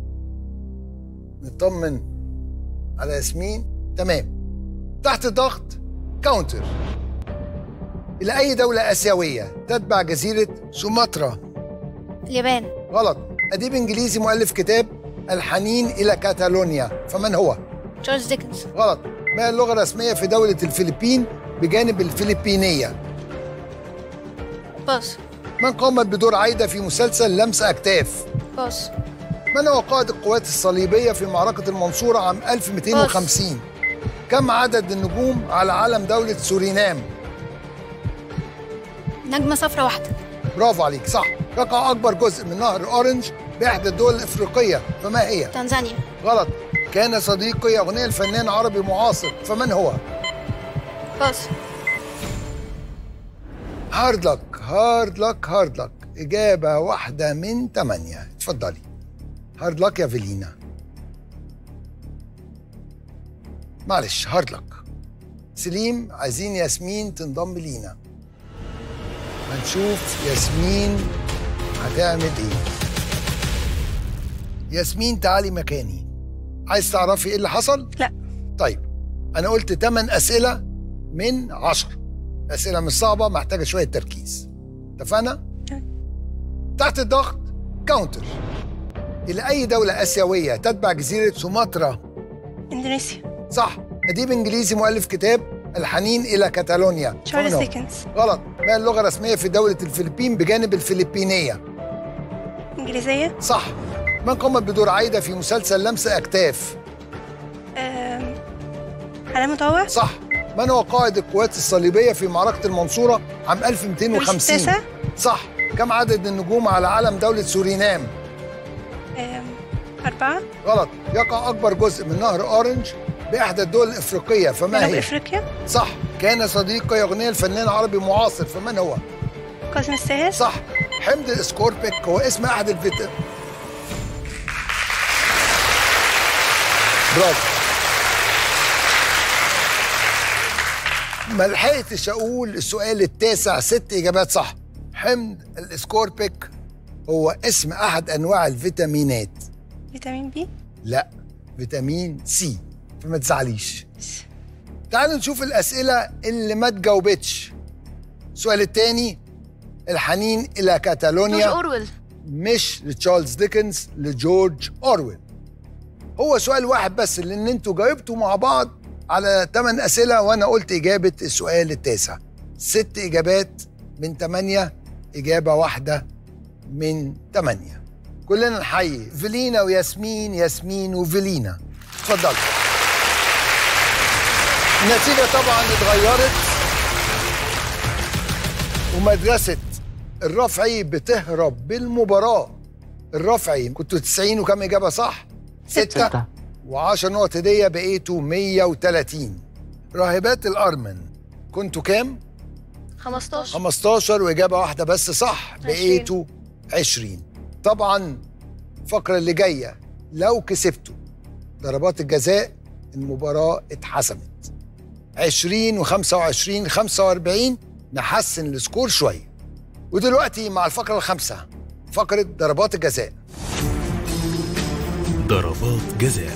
نطمن على ياسمين تمام تحت الضغط كاونتر إلى أي دولة آسيوية تتبع جزيرة سومطرة اليابان غلط أديب إنجليزي مؤلف كتاب الحنين إلى كاتالونيا فمن هو؟ تشارلز ديكنز غلط ما اللغة الرسمية في دولة الفلبين بجانب الفلبينية؟ باص من قامت بدور عايدة في مسلسل لمس أكتاف؟ باص من هو قائد القوات الصليبية في معركة المنصورة عام 1250 كم عدد النجوم على علم دولة سورينام نجمة صفرة واحدة برافو عليك صح يقع أكبر جزء من نهر أورنج بإحدى الدول الإفريقية فما هي تنزانيا غلط كان صديقي أغنية الفنان عربي معاصر فمن هو باص هارد لك هارد لك هارد لك إجابة واحدة من ثمانية اتفضلي هارد لك يا فيلينا معلش هارد لك سليم عايزين ياسمين تنضم لينا هنشوف ياسمين هتعمل ايه ياسمين تعالي مكاني عايز تعرفي ايه اللي حصل؟ لا طيب انا قلت 8 اسئله من 10 اسئله مش صعبه محتاجه شويه تركيز اتفقنا؟ تحت الضغط كاونتر الى اي دوله اسيويه تتبع جزيره سومطرة اندونيسيا صح اديب انجليزي مؤلف كتاب الحنين الى كاتالونيا تشارلز فمن هو؟ ديكنز غلط ما اللغه الرسميه في دوله الفلبين بجانب الفلبينيه انجليزيه صح من قامت بدور عايده في مسلسل لمس اكتاف أم... حنان مطوع صح من هو قائد القوات الصليبيه في معركه المنصوره عام 1250 تسعة. صح كم عدد النجوم على علم دوله سورينام أم... أربعة غلط يقع اكبر جزء من نهر اورنج باحدى الدول الافريقيه فما جنوب هي افريقيا صح كان صديقي يغني الفنان عربي معاصر فمن هو كاظم الساهر صح حمد الاسكوربيك هو اسم احد الفيت برافو ما لحقتش اقول السؤال التاسع ست اجابات صح حمض الاسكوربيك هو اسم احد انواع الفيتامينات فيتامين بي لا فيتامين سي فما تزعليش تعالوا نشوف الاسئله اللي ما تجاوبتش السؤال الثاني الحنين الى جورج كاتالونيا اورويل مش لتشارلز ديكنز لجورج اورويل هو سؤال واحد بس لان انتوا جاوبتوا مع بعض على 8 اسئله وانا قلت اجابه السؤال التاسع ست اجابات من 8 اجابه واحده من 8 كلنا نحيي فيلينا وياسمين ياسمين وفيلينا اتفضل النتيجه طبعا اتغيرت ومدرسه الرفعي بتهرب بالمباراه الرفعي كنتوا 90 وكم اجابه صح؟ ستة ستة. و10 نقط هديه بقيتوا 130 راهبات الارمن كنتوا كام؟ 15 15 واجابه واحده بس صح بقيتوا 20 طبعا الفقره اللي جايه لو كسبتوا ضربات الجزاء المباراه اتحسمت 20 و25 45 نحسن السكور شويه ودلوقتي مع الفقره الخامسه فقره ضربات الجزاء ضربات جزاء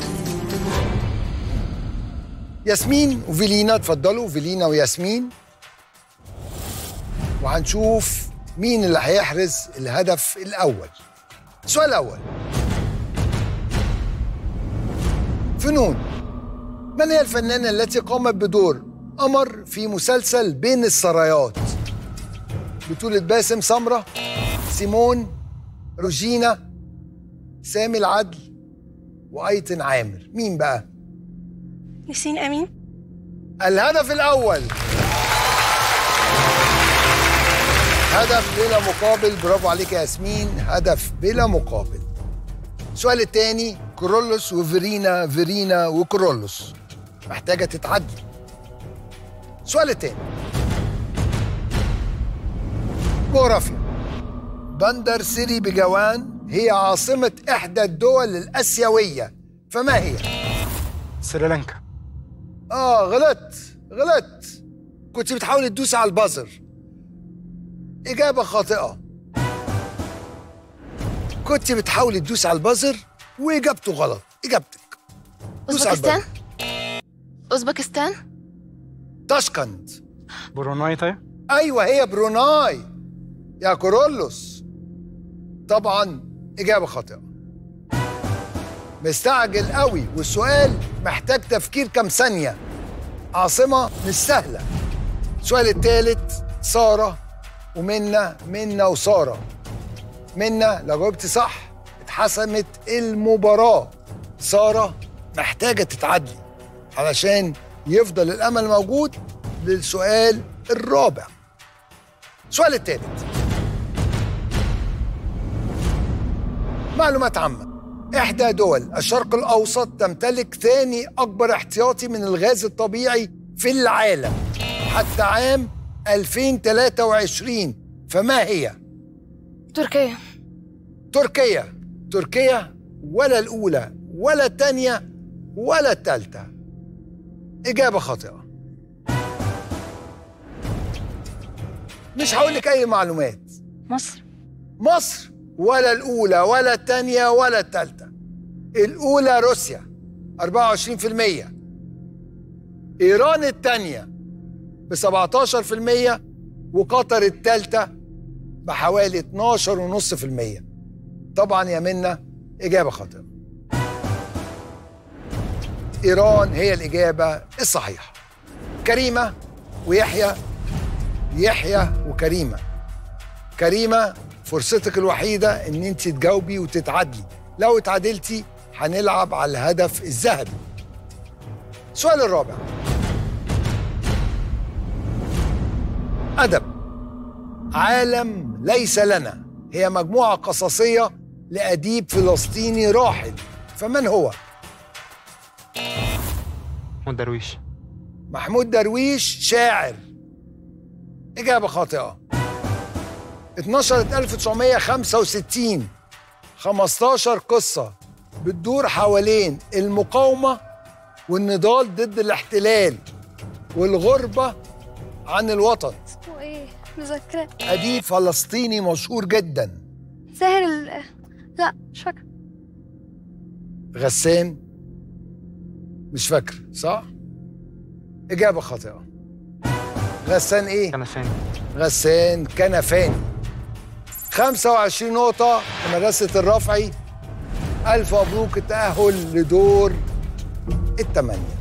ياسمين وفيلينا اتفضلوا فيلينا وياسمين وهنشوف مين اللي هيحرز الهدف الأول السؤال الأول فنون من هي الفنانة التي قامت بدور قمر في مسلسل بين السرايات بطولة باسم سمرة سيمون روجينا سامي العدل وأيتن عامر مين بقى؟ نسين أمين الهدف الأول هدف بلا مقابل برافو عليك يا ياسمين هدف بلا مقابل السؤال الثاني كورولوس وفيرينا فيرينا وكورولوس محتاجة تتعدي السؤال الثاني جغرافيا بندر سيري بجوان هي عاصمة إحدى الدول الآسيوية فما هي؟ سريلانكا آه غلطت غلطت كنت بتحاول تدوس على البازر إجابة خاطئة كنت بتحاول تدوس على البازر وإجابته غلط إجابتك دوس على اوزبكستان البازر. اوزبكستان تاشكند بروناي طيب أيوة هي بروناي يا كورولوس طبعا إجابة خاطئة مستعجل قوي والسؤال محتاج تفكير كام ثانية عاصمة مش سهلة السؤال الثالث سارة ومنة منة وسارة منة لو جاوبت صح اتحسمت المباراة سارة محتاجة تتعدي علشان يفضل الأمل موجود للسؤال الرابع السؤال الثالث معلومات عامة إحدى دول الشرق الأوسط تمتلك ثاني أكبر احتياطي من الغاز الطبيعي في العالم حتى عام 2023 فما هي؟ تركيا تركيا تركيا ولا الأولى ولا الثانية ولا الثالثة إجابة خاطئة مش هقول لك أي معلومات مصر مصر ولا الأولى ولا الثانية ولا الثالثة الأولى روسيا 24% إيران الثانية ب 17% وقطر الثالثة بحوالي 12.5% طبعا يا منا إجابة خاطئة إيران هي الإجابة الصحيحة كريمة ويحيى يحيى وكريمة كريمة فرصتك الوحيدة إن أنت تجاوبي وتتعادلي لو اتعادلتي هنلعب على الهدف الذهبي السؤال الرابع أدب عالم ليس لنا هي مجموعة قصصية لأديب فلسطيني راحل فمن هو؟ محمود درويش محمود درويش شاعر إجابة خاطئة اتنشرت 1965 15 قصة بتدور حوالين المقاومة والنضال ضد الاحتلال والغربة عن الوطن اسمه ايه مذاكرة أديب فلسطيني مشهور جدا ساهر ال... لا مش فاكرة غسان مش فاكر صح؟ إجابة خاطئة غسان إيه؟ كنفاني غسان كنفاني 25 نقطة لمدرسة الرفعي ألف مبروك التأهل لدور الثمانية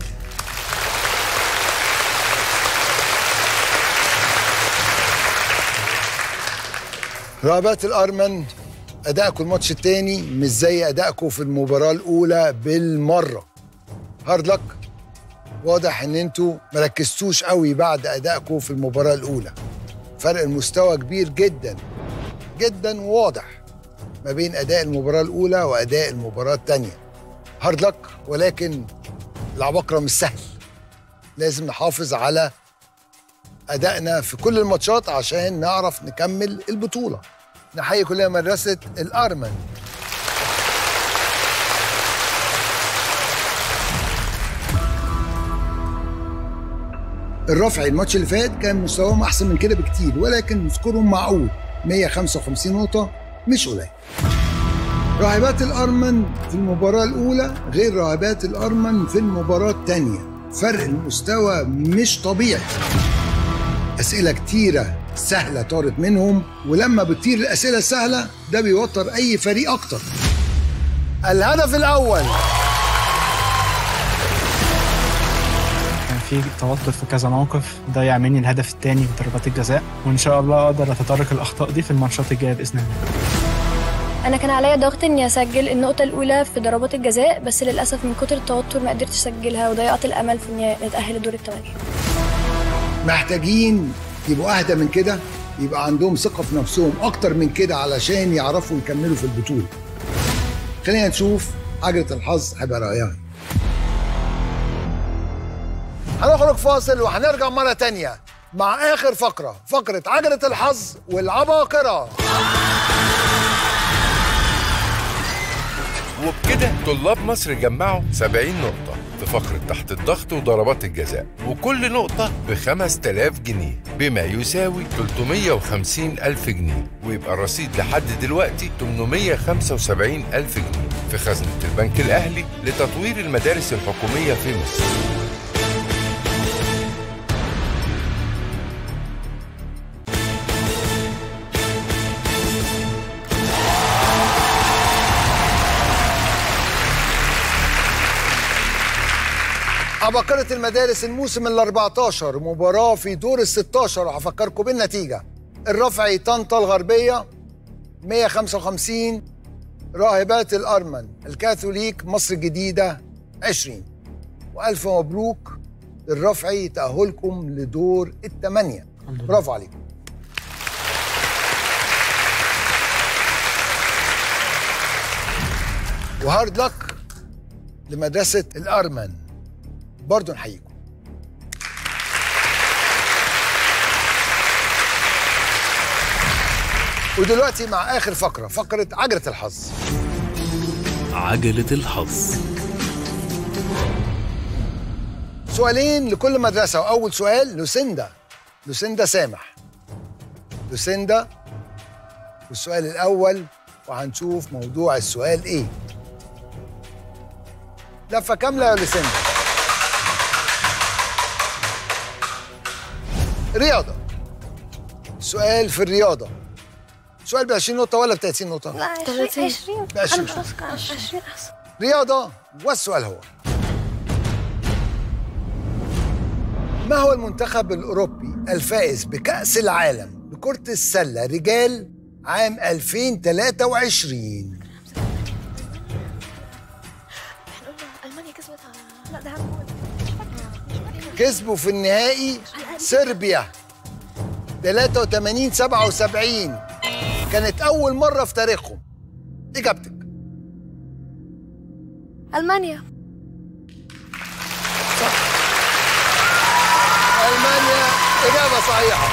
رهبات الأرمن أدائكم الماتش التاني مش زي أدائكم في المباراة الأولى بالمرة هارد لك واضح إن أنتوا مركزتوش قوي بعد أدائكم في المباراة الأولى فرق المستوى كبير جدا جدا وواضح ما بين اداء المباراه الاولى واداء المباراه الثانيه هارد لك ولكن العباقره مش سهل لازم نحافظ على ادائنا في كل الماتشات عشان نعرف نكمل البطوله نحيي كلنا مدرسه الارمن الرفعي الماتش اللي فات كان مستواهم احسن من كده بكتير ولكن سكورهم معقول 155 نقطه مش قليل راهبات الارمن في المباراه الاولى غير راهبات الارمن في المباراه الثانيه فرق المستوى مش طبيعي اسئله كتيره سهله طارت منهم ولما بتطير الاسئله السهله ده بيوتر اي فريق اكتر الهدف الاول كان في توتر في كذا موقف ضيع مني الهدف الثاني في ضربات الجزاء وان شاء الله اقدر اتدارك الاخطاء دي في الماتشات الجايه باذن الله انا كان عليا ضغط اني اسجل النقطه الاولى في ضربات الجزاء بس للاسف من كتر التوتر ما قدرتش اسجلها وضيعت الامل في اني نتاهل لدور الثمانيه محتاجين يبقوا اهدى من كده يبقى عندهم ثقه في نفسهم اكتر من كده علشان يعرفوا يكملوا في البطوله خلينا نشوف عجله الحظ هيبقى رايها هنخرج فاصل وهنرجع مره تانية مع اخر فقره فقره عجله الحظ والعباقره وبكده طلاب مصر جمعوا 70 نقطة في فقرة تحت الضغط وضربات الجزاء وكل نقطة ب 5000 جنيه بما يساوي 350 ألف جنيه ويبقى الرصيد لحد دلوقتي 875 ألف جنيه في خزنة البنك الأهلي لتطوير المدارس الحكومية في مصر عباقرة المدارس الموسم ال 14 مباراة في دور ال 16 وهفكركم بالنتيجة الرفعي طنطا الغربية 155 راهبات الأرمن الكاثوليك مصر الجديدة 20 وألف مبروك للرفعي تأهلكم لدور الثمانية برافو عليكم وهارد لك لمدرسة الأرمن برضه نحييكم ودلوقتي مع آخر فقرة فقرة عجلة الحظ عجلة الحظ سؤالين لكل مدرسة وأول سؤال لوسيندا لوسيندا سامح لوسيندا والسؤال الأول وهنشوف موضوع السؤال إيه لفة كاملة يا لوسيندا رياضة سؤال في الرياضة سؤال ب 20 نقطة ولا ب 30 نقطة؟ لا 20 20 ب 20 انا واثقه 20 احسن رياضة والسؤال هو ما هو المنتخب الأوروبي الفائز بكأس العالم لكرة السلة رجال عام 2023 المانيا كسبت على لا ده كسبوا في النهائي صربيا 83 77 كانت أول مرة في تاريخهم إجابتك المانيا ألمانيا إجابة صحيحة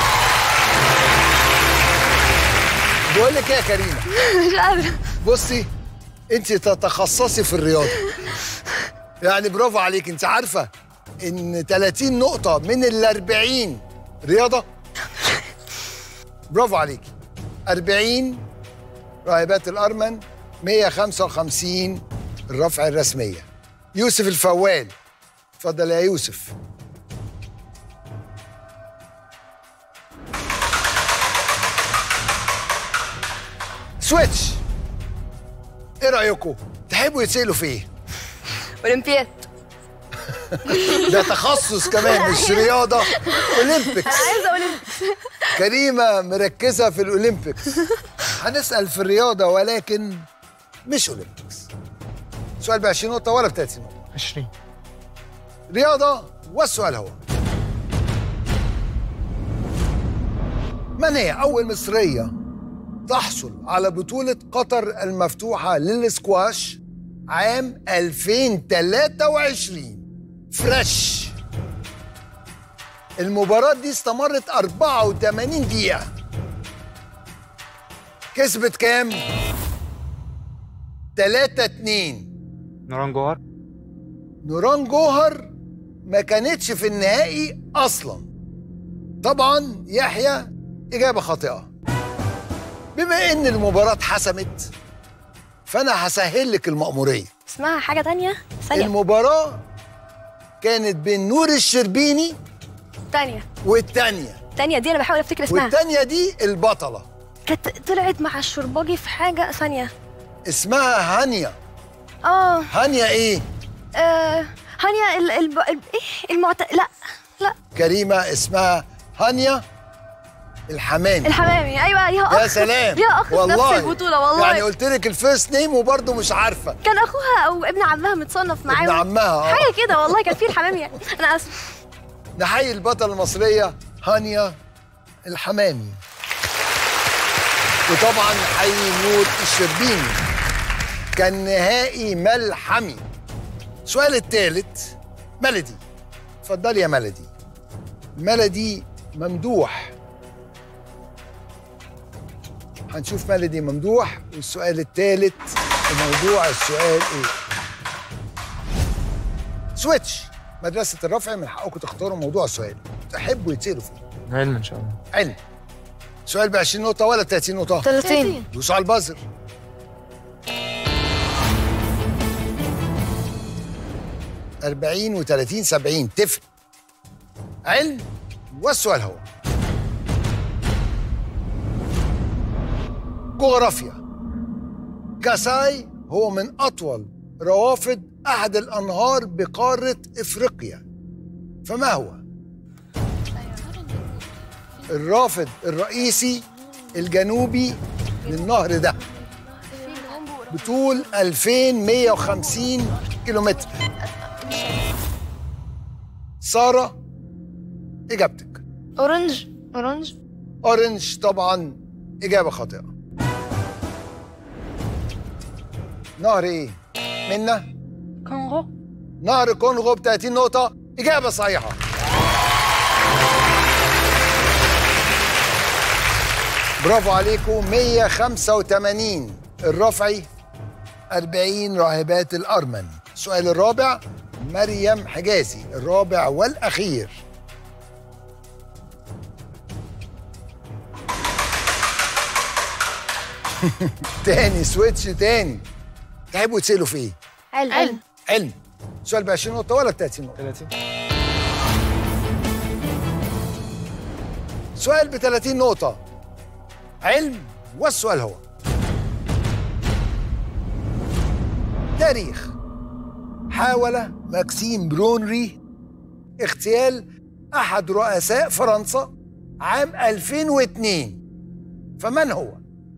بقول لك إيه يا كريمة مش قادره بصي أنت تتخصصي في الرياضة يعني برافو عليك أنت عارفة إن 30 نقطة من ال 40 رياضة برافو عليك 40 راهبات الأرمن 155 الرفع الرسمية يوسف الفوال اتفضل يا يوسف سويتش ايه رايكم تحبوا يتسالوا في ايه اولمبياد ده تخصص كمان مش رياضه اولمبيكس عايزه اولمبيكس كريمه مركزه في الاولمبيكس هنسال في الرياضه ولكن مش اولمبيكس سؤال ب 20 نقطه ولا ب 30 نقطه 20 رياضه والسؤال هو من هي اول مصريه تحصل على بطولة قطر المفتوحة للسكواش عام 2023 فريش المباراة دي استمرت 84 دقيقة كسبت كام؟ 3 2 نوران جوهر نوران جوهر ما كانتش في النهائي اصلا طبعا يحيى اجابه خاطئه بما ان المباراه اتحسمت فانا هسهل لك المأموريه اسمها حاجة تانية ثانية المباراه كانت بين نور الشربيني تانية والتانية تانية دي أنا بحاول أفتكر اسمها والتانية دي البطلة كانت طلعت مع الشرباجي في حاجة ثانية اسمها هانيا اه هانيا ايه؟ آه، هانيا ال ال ال ايه المعت... لا لا كريمة اسمها هانيا الحمامي الحمامي ايوه ليها اخ يا سلام ليها اخ في والله نفس البطولة والله يعني قلت لك الفيرست نيم وبرضه مش عارفه كان اخوها او ابن عمها متصنف معاهم عمها، آه. حاجه كده والله كان في الحمامي يعني. انا اسف نحيي البطلة المصرية هانيا الحمامي وطبعا نحيي نور الشربيني كان نهائي ملحمي السؤال الثالث ملدي اتفضلي يا ملدي ملدي ممدوح هنشوف ملدي ممدوح والسؤال الثالث موضوع السؤال ايه سويتش مدرسة الرفع من حقكم تختاروا موضوع السؤال تحبوا يتسألوا فيه علم ان شاء الله علم سؤال ب 20 نقطة ولا 30 نقطة؟ 30. دوسوا على البازر أربعين وتلاتين سبعين تفرق علم والسؤال هو جغرافيا كاساي هو من أطول روافد أحد الأنهار بقارة إفريقيا فما هو؟ الرافد الرئيسي الجنوبي للنهر ده بطول 2150 كيلومتر سارة إجابتك اورنج اورنج أورنج طبعا إجابة خاطئة نهر إيه؟ منا؟ كونغو نهر كونغو ب 30 نقطة إجابة صحيحة برافو عليكم 185 الرفعي 40 راهبات الأرمن السؤال الرابع مريم حجازي الرابع والأخير تاني سويتش تاني تحبوا تسألوا في ايه؟ علم علم علم سؤال ب 20 نقطة ولا ب 30 نقطة؟ 30 سؤال ب 30 نقطة علم والسؤال هو تاريخ حاول ماكسيم برونري اغتيال أحد رؤساء فرنسا عام 2002 فمن هو؟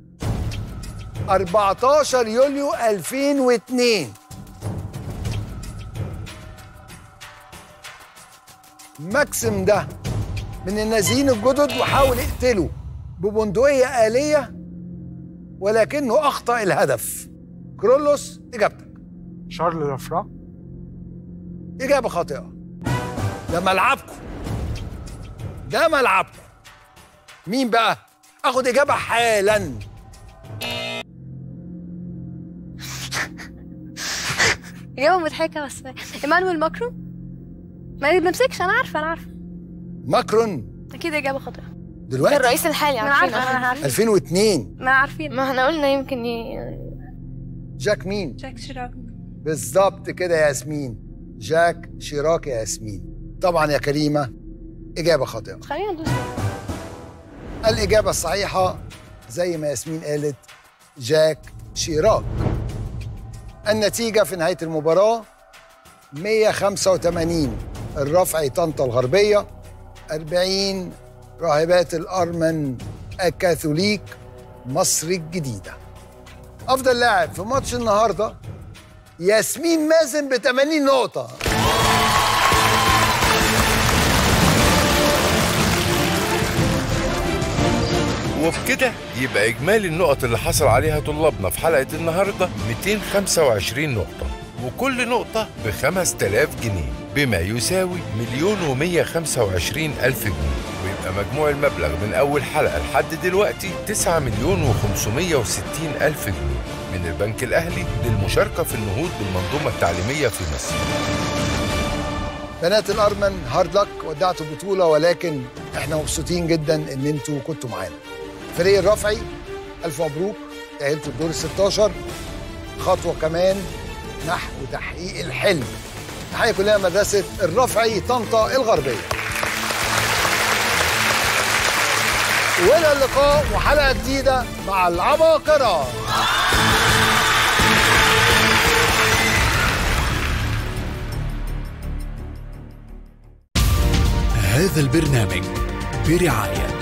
14 يوليو 2002 ماكسيم ده من النازيين الجدد وحاول يقتله ببندقية آلية ولكنه أخطأ الهدف كرولوس إجابتك شارل لافرا إجابة خاطئة ده ملعبكم ده ملعبكم مين بقى؟ آخد إجابة حالا اجابه مضحكه بس ايمانويل ماكرون ما بنمسكش انا عارفه انا عارفه ماكرون اكيد اجابه خاطئه دلوقتي الرئيس الحالي ما عارفين عارفه انا عارفه 2002 ما عارفين ما احنا قلنا يمكن ي... جاك مين؟ جاك شيراك بالظبط كده يا ياسمين جاك شيراك يا ياسمين طبعا يا كريمة إجابة خاطئة خلينا ندوس الإجابة الصحيحة زي ما ياسمين قالت جاك شيراك النتيجة في نهاية المباراة 185 الرفعي طنطا الغربية 40 راهبات الأرمن الكاثوليك مصر الجديدة أفضل لاعب في ماتش النهاردة ياسمين مازن ب 80 نقطة وبكده يبقى إجمالي النقط اللي حصل عليها طلابنا في حلقة النهاردة 225 نقطة وكل نقطة ب 5000 جنيه بما يساوي مليون ومية خمسة وعشرين ألف جنيه ويبقى مجموع المبلغ من أول حلقة لحد دلوقتي 9 مليون وخمسمية وستين ألف جنيه من البنك الأهلي للمشاركة في النهوض بالمنظومة التعليمية في مصر بنات الارمن هارد لك ودعتوا البطوله ولكن احنا مبسوطين جدا ان انتوا كنتوا معانا فريق الرفعي الف مبروك تاهلتوا الدور ال 16 خطوه كمان نحو تحقيق الحلم نحيي كلنا مدرسه الرفعي طنطا الغربيه والى اللقاء وحلقه جديده مع العباقره هذا البرنامج برعاية